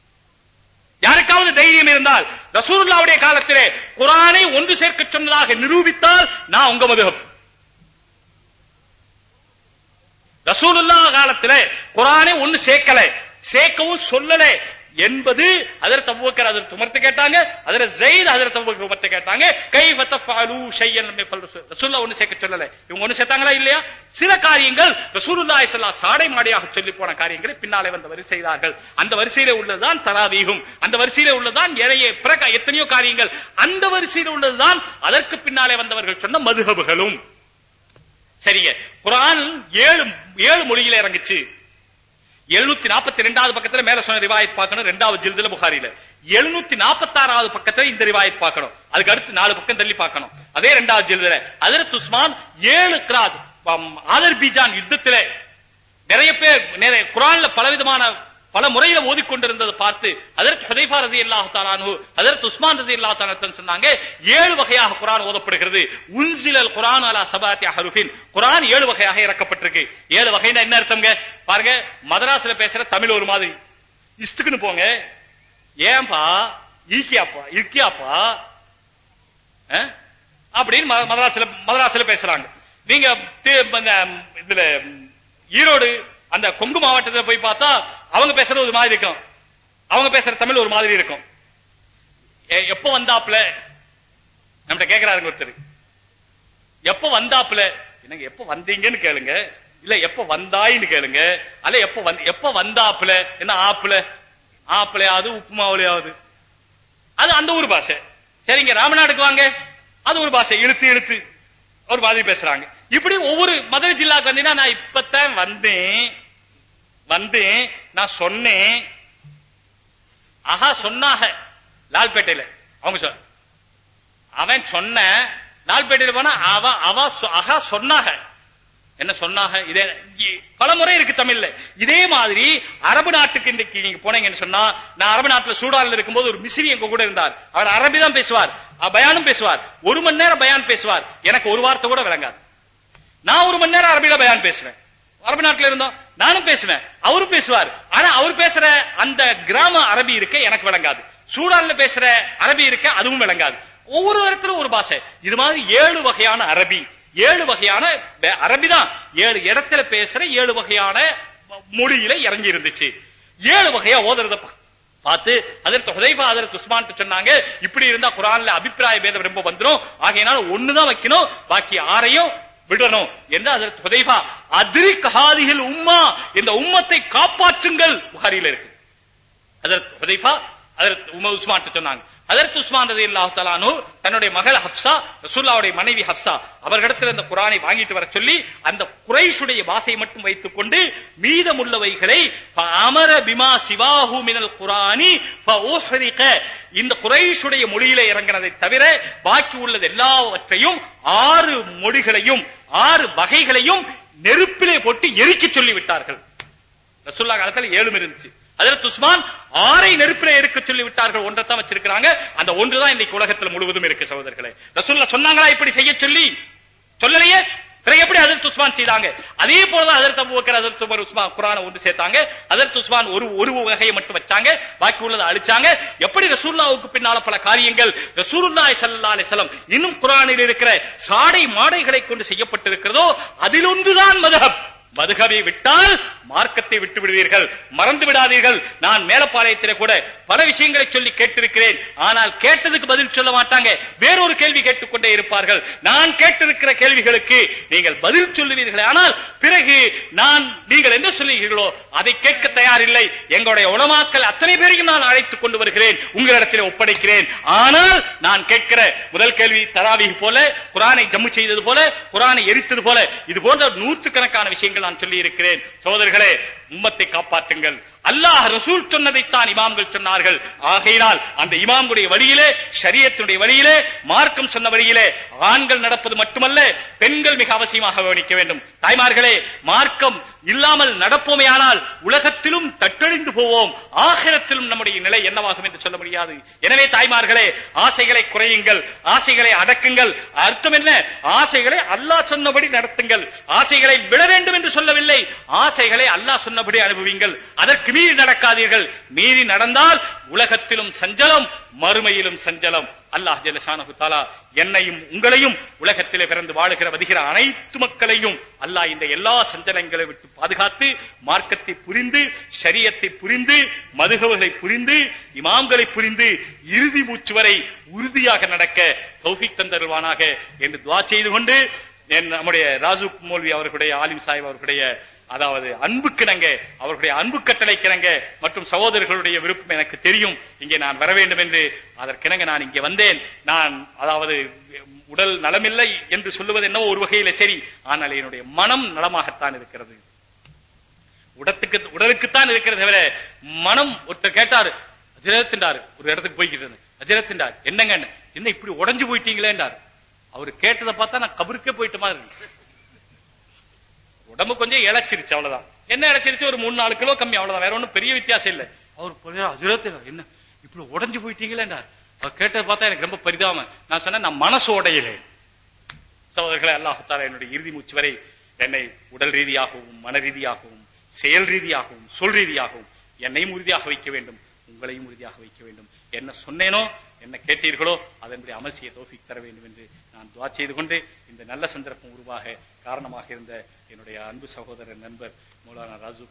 யாருக்காவது தைரியம் இருந்தால் ரசூலுல்லாவுடைய காலத்திலே குரானை ஒன்று சேர்க்க சொன்னதாக நிரூபித்தால் நான் உங்க மதுகம் ரசூலுல்லா காலத்திலே குரானை ஒண்ணு சேர்க்கல சேர்க்கவும் சொல்லல என்பது அதற்கு அபூபக்கர் அதற்கு உமர்த்து கேட்டாங்க அதற்கு ஜெயித் அதற்கு அபூபக்கர் உமர்த்து கேட்டாங்க கைஃப தஃபாலு ஷையன் லம் யஃபல் ரசூல் ரசூலுல்லாஹ் ஒண்ணு சேர்க்க சொல்லல இவங்க ஒண்ணு சேர்த்தாங்களா இல்லையா சில காரியங்கள் ரசூலுல்லாஹி ஸல்லல்லாஹு அலைஹி சாடை மாடியாக சொல்லி போன காரியங்களை பின்னாலே வந்தவர் செய்தார்கள் அந்த வரிசையிலே உள்ளதுதான் தராவீகும் அந்த வரிசையிலே உள்ளதுதான் ஏழைய பிற எத்தனையோ காரியங்கள் அந்த வரிசையில் உள்ளதுதான் அதற்கு பின்னாலே வந்தவர்கள் சொன்ன மதுஹபுகளும் சரிங்க குரான் ஏழு ஏழு மொழியில இறங்குச்சு எழுநூத்தி நாற்பத்தி ரெண்டாவது பக்கத்துல மேல சொன்ன ரிவாயத் பார்க்கணும் ரெண்டாவது ஜில்துல புகாரில எழுநூத்தி நாற்பத்தி ஆறாவது பக்கத்துல இந்த ரிவாயத் பார்க்கணும் அதுக்கு அடுத்து நாலு பக்கம் தள்ளி பார்க்கணும் அதே ரெண்டாவது ஜில்துல அதிரத் உஸ்மான் ஏழு கிராத் ஆதர் பீஜான் யுத்தத்திலே நிறைய பேர் நிறைய குரான்ல பலவிதமான பல முறையில ஓதிக்கொண்டிருந்ததை பார்த்து அதற்கு ஹுதைஃபா ரதி அல்லாஹு தாலானு அதற்கு உஸ்மான் ரதி அல்லாஹு தாலா சொன்னாங்க ஏழு வகையாக குரான் ஓதப்படுகிறது உன்சிலல் குரான் அலா சபாத்தி ஹருஃபின் குரான் ஏழு வகையாக இறக்கப்பட்டிருக்கு ஏழு வகைன்னா என்ன அர்த்தம்ங்க பாருங்க மதராஸ்ல பேசுற தமிழ் ஒரு மாதிரி இஸ்துக்குன்னு போங்க ஏன்பா ஈக்கியாப்பா இருக்கியாப்பா அஹ்? அப்படின்னு ம- மதராஸ்ல மதராஸ்ல பேசுறாங்க நீங்க தி- இந்த இதுல ஈரோடு அந்த கொங்கு மாவட்டத்துல போய் பார்த்தா அவங்க பேசுறது ஒரு மாதிரி இருக்கும் அவங்க பேசுற தமிழ் ஒரு மாதிரி இருக்கும் எ- எப்போ வந்தாப்ல நம்மகிட்ட கேக்குறாருங்க ஒருத்தர் எப்போ வந்தாப்ல என்னங்க எப்போ வந்தீங்கன்னு கேளுங்க இல்ல எப்போ வந்தாயின்னு கேளுங்க அல்ல எப்போ வந்து எப்போ வந்தாப்ல என்ன ஆப்புல ஆப்புலையாவது உப்புமாவுலையாவது அது அந்த ஊர் பாஷை சரிங்க ராமநாடுக்கு வாங்க அது ஒரு பாஷை இழுத்து இழுத்து ஒரு மாதிரி பேசுறாங்க இப்படி ஒவ்வொரு மதுரை ஜில்லாக்கு வந்தீங்கன்னா நான் இப்பதான் வந்தேன் வந்தேன் நான் சொன்னேன் ஆஹா சொன்னாக லால்பேட்டையில அவங்க சொல் அவன் சொன்ன லால்பேட்டையில போனா அவ அவ சொ- ஆஹா சொன்னாக என்ன சொன்னாக இதே இ- பல முறை இருக்கு தமிழ்ல இதே மாதிரி அரபு நாட்டுக்கு இன்னைக்கு நீங்க போனீங்கன்னு சொன்னா நான் அரபு நாட்டுல சூடான்ல இருக்கும்போது ஒரு மிஸ்ரி எங்க கூட இருந்தார் அவர் அரபி தான் பேசுவார் அஹ் பயானும் பேசுவார் ஒரு மணி நேரம் பயான் பேசுவார் எனக்கு ஒரு வார்த்தை கூட விளங்காது நான் ஒரு மணி நேரம் அரபியில பயான் பேசுவேன் அரபு நாட்டுல இருந்தோம் நானும் பேசுவேன் அவரும் பேசுவார் ஆனா அவர் பேசுற அந்த கிராம அரபி இருக்க எனக்கு விளங்காது சூடான்ல பேசுற அரபி இருக்க அதுவும் விளங்காது ஒவ்வொரு இடத்துல ஒரு பாஷை இது மாதிரி ஏழு வகையான அரபி ஏழு வகையான பே- அரபி தான் ஏழு இடத்துல பேசுற ஏழு வகையான மொழியில இறங்கி இருந்துச்சு ஏழு வகையா ஓதுறத பா- பார்த்து அதற்கு ஹுதைஃபா அதற்கு உஸ்மான் சொன்னாங்க இப்படி இருந்தா குரான்ல அபிப்பிராய பேதம் ரொம்ப வந்துரும் ஆகையினால ஒண்ணுதான் வைக்கணும் பாக்கி ஆறையும் விடணும் என்று அதற்கு ஹுதைஃபா அதிரி கஹாதிகள் உம்மா இந்த உம்மத்தை காப்பாற்றுங்கள் புகாரில இருக்கு அதற்கு ஹுதைஃபா அதற்கு உம உஸ்மான் சொன்னாங்க அதற்கு உஸ்மான் ரதி அல்லாஹ் தலானு தன்னுடைய மகள் ஹப்சா ரசூல்லாவுடைய மனைவி ஹப்சா அவர்களிடத்தில் இந்த குரானை வாங்கிட்டு வர சொல்லி அந்த குறைஷுடைய பாசை மட்டும் வைத்துக் கொண்டு மீதமுள்ளவைகளை அமர பிமா சிவாஹு மினல் குரானி ஃபஉஹ்ரிக. இந்த குறைஷுடைய மொழியில இறங்கினதை தவிர பாக்கி உள்ளது எல்லாவற்றையும் ஆறு மொழிகளையும் ஆறு வகைகளையும் நெருப்பிலே போட்டு எரிக்க சொல்லி விட்டார்கள் ரசூல்லா காலத்துல ஏழும் இருந்துச்சு அதற்கு உஸ்மான் ஆறை நெருப்பிலே இருக்க சொல்லி விட்டார்கள் ஒன்றைத்தான் வச்சிருக்கிறாங்க அந்த ஒன்றுதான் இன்னைக்கு உலகத்துல முழுவதும் இருக்கு சகோதரர்களே ரசூல்லா சொன்னாங்களா இப்படி செய்ய சொல்லி சொல்லலையே பிறகு எப்படி அதற்கு உஸ்மான் செய்தாங்க அதே போலதான் அதற்கு அபூபக்கர் அதற்கு உமர் உஸ்மான் குரானை ஒன்று சேர்த்தாங்க அதற்கு உஸ்மான் ஒரு ஒரு வகையை மட்டும் வச்சாங்க பாக்கி உள்ளதை அழிச்சாங்க எப்படி ரசூல்லாவுக்கு பின்னால பல காரியங்கள் ரசூலுல்லாஹி ஸல்லல்லாஹு அலைஹி வஸல்லம் இன்னும் குரானில் இருக்கிற சாடை மாடைகளை கொண்டு செய்யப்பட்டிருக்கிறதோ அதில் ஒன்றுதான் மதஹப் மதுகவை விட்டால் மார்க்கத்தை விட்டு விடுவீர்கள் மறந்து விடாதீர்கள் நான் மேலப்பாளையத்திலே கூட பல விஷயங்களை சொல்லி கேட்டிருக்கிறேன் ஆனால் கேட்டதுக்கு பதில் சொல்ல மாட்டாங்க வேறொரு கேள்வி கேட்டுக்கொண்டே இருப்பார்கள் நான் கேட்டிருக்கிற கேள்விகளுக்கு நீங்கள் பதில் சொல்லுவீர்கள் ஆனால் பிறகு நான் நீங்கள் என்ன சொல்லுகிறீர்களோ அதை கேட்க தயாரில்லை எங்களுடைய உணமாக்கல் அத்தனை பேரையும் நான் அழைத்துக் கொண்டு வருகிறேன் உங்களிடத்தில் ஒப்படைக்கிறேன் ஆனால் நான் கேட்கிற முதல் கேள்வி தராவி போல குரானை ஜம்மு செய்தது போல குரானை எரித்தது போல இது போன்ற நூற்றுக்கணக்கான விஷயங்கள் நான் சொல்லி இருக்கிறேன் சோதர்களே உம்மத்தை காப்பாற்றுங்கள் அல்லாஹ் ரசூல் சொன்னதைத்தான் இமாம்கள் சொன்னார்கள் ஆகையினால் அந்த இமாம்களுடைய வழியிலே ஷரியத்தினுடைய வழியிலே மார்க்கம் சொன்ன வழியிலே ஆண்கள் நடப்பது மட்டுமல்ல பெண்கள் மிக அவசியமாக கவனிக்க வேண்டும் தாய்மார்களே மார்க்கம் இல்லாமல் நடப்போமே ஆனால் உலகத்திலும் தட்டழிந்து போவோம் ஆகிரத்திலும் நம்முடைய நிலை என்னவாகும் என்று சொல்ல முடியாது எனவே தாய்மார்களே ஆசைகளை குறையுங்கள் ஆசைகளை அடக்குங்கள் அர்த்தம் என்ன ஆசைகளை அல்லாஹ் சொன்னபடி நடத்துங்கள் ஆசைகளை விட வேண்டும் என்று சொல்லவில்லை ஆசைகளை அல்லாஹ் சொன்னபடி அனுபவிங்கள் அதற்கு மீறி நடக்காதீர்கள் மீறி நடந்தால் உலகத்திலும் சஞ்சலம் மறுமையிலும் சஞ்சலம் அல்லாஹ் ஜல்லஷானஹு தஆலா என்னையும் உங்களையும் உலகத்திலே பிறந்து வாழுகிற வருகிற அனைத்து மக்களையும் அல்லாஹ் இந்த எல்லா சஞ்சலங்களை விட்டு பாதுகாத்து மார்க்கத்தை புரிந்து ஷரியத்தை புரிந்து மதுகவுகளை புரிந்து இமாம்களை புரிந்து இறுதி மூச்சு வரை உறுதியாக நடக்க தௌஃபிக் தந்தருவானாக என்று துவா செய்து கொண்டு என் நம்முடைய ராஜு மௌல்வி அவர்களுடைய ஆலிம் சாஹிப் அவர்களுடைய அதாவது அன்புக்கிணங்க அவர்களுடைய அன்பு கட்டளைக்கிணங்க மற்றும் சகோதரர்களுடைய விருப்பம் எனக்கு தெரியும் இங்கே நான் வர வேண்டும் என்று அதற்கிணங்க நான் இங்கே வந்தேன் நான் அதாவது உடல் நலமில்லை என்று சொல்லுவது என்னவோ ஒரு வகையில சரி ஆனால் என்னுடைய மனம் நலமாகத்தான் இருக்கிறது உடத்துக்கு உடலுக்குத்தான் இருக்கிறது தவிர மனம் ஒருத்தர் கேட்டார் அஜரத்தின்றார் ஒரு இடத்துக்கு போய்கிட்டு இருந்தேன் அஜரத்தின்றார் என்னங்க என்ன இப்படி உடைஞ்சு போயிட்டீங்களேன்றார் அவர் கேட்டதை பார்த்தா நான் கபருக்கே போயிட்ட மாதிரி இருக்கு. உடம்பு கொஞ்சம் இழைச்சிருச்சு அவ்வளவுதான் என்ன இழைச்சிருச்சு ஒரு மூணு நாலு கிலோ கம்மி அவ்வளவுதான் வேற ஒண்ணும் பெரிய வித்தியாசம் இல்ல அவர் அஜரத்தினார் என்ன இப்படி உடைஞ்சு போயிட்டீங்களேன்றார் அவர் கேட்டதை பார்த்தா எனக்கு ரொம்ப பரிதாபம் நான் சொன்னேன் நான் மனசு உடையலே சகோதரர்களே அல்லாஹால என்னுடைய இறுதி மூச்சு வரை என்னை உடல் ரீதியாகவும் மன ரீதியாகவும் செயல் ரீதியாகவும் சொல் ரீதியாகவும் என்னையும் உறுதியாக வைக்க வேண்டும் உங்களையும் உறுதியாக வைக்க வேண்டும் என்ன சொன்னேனோ என்ன கேட்டீர்களோ அதன்படி அமல் செய்ய தோஃபிக் தர வேண்டும் என்று நான் துவா செய்து கொண்டு இந்த நல்ல சந்தர்ப்பம் உருவாக காரணமாக இருந்த என்னுடைய அன்பு சகோதரர் நண்பர் மௌலானா ராஜு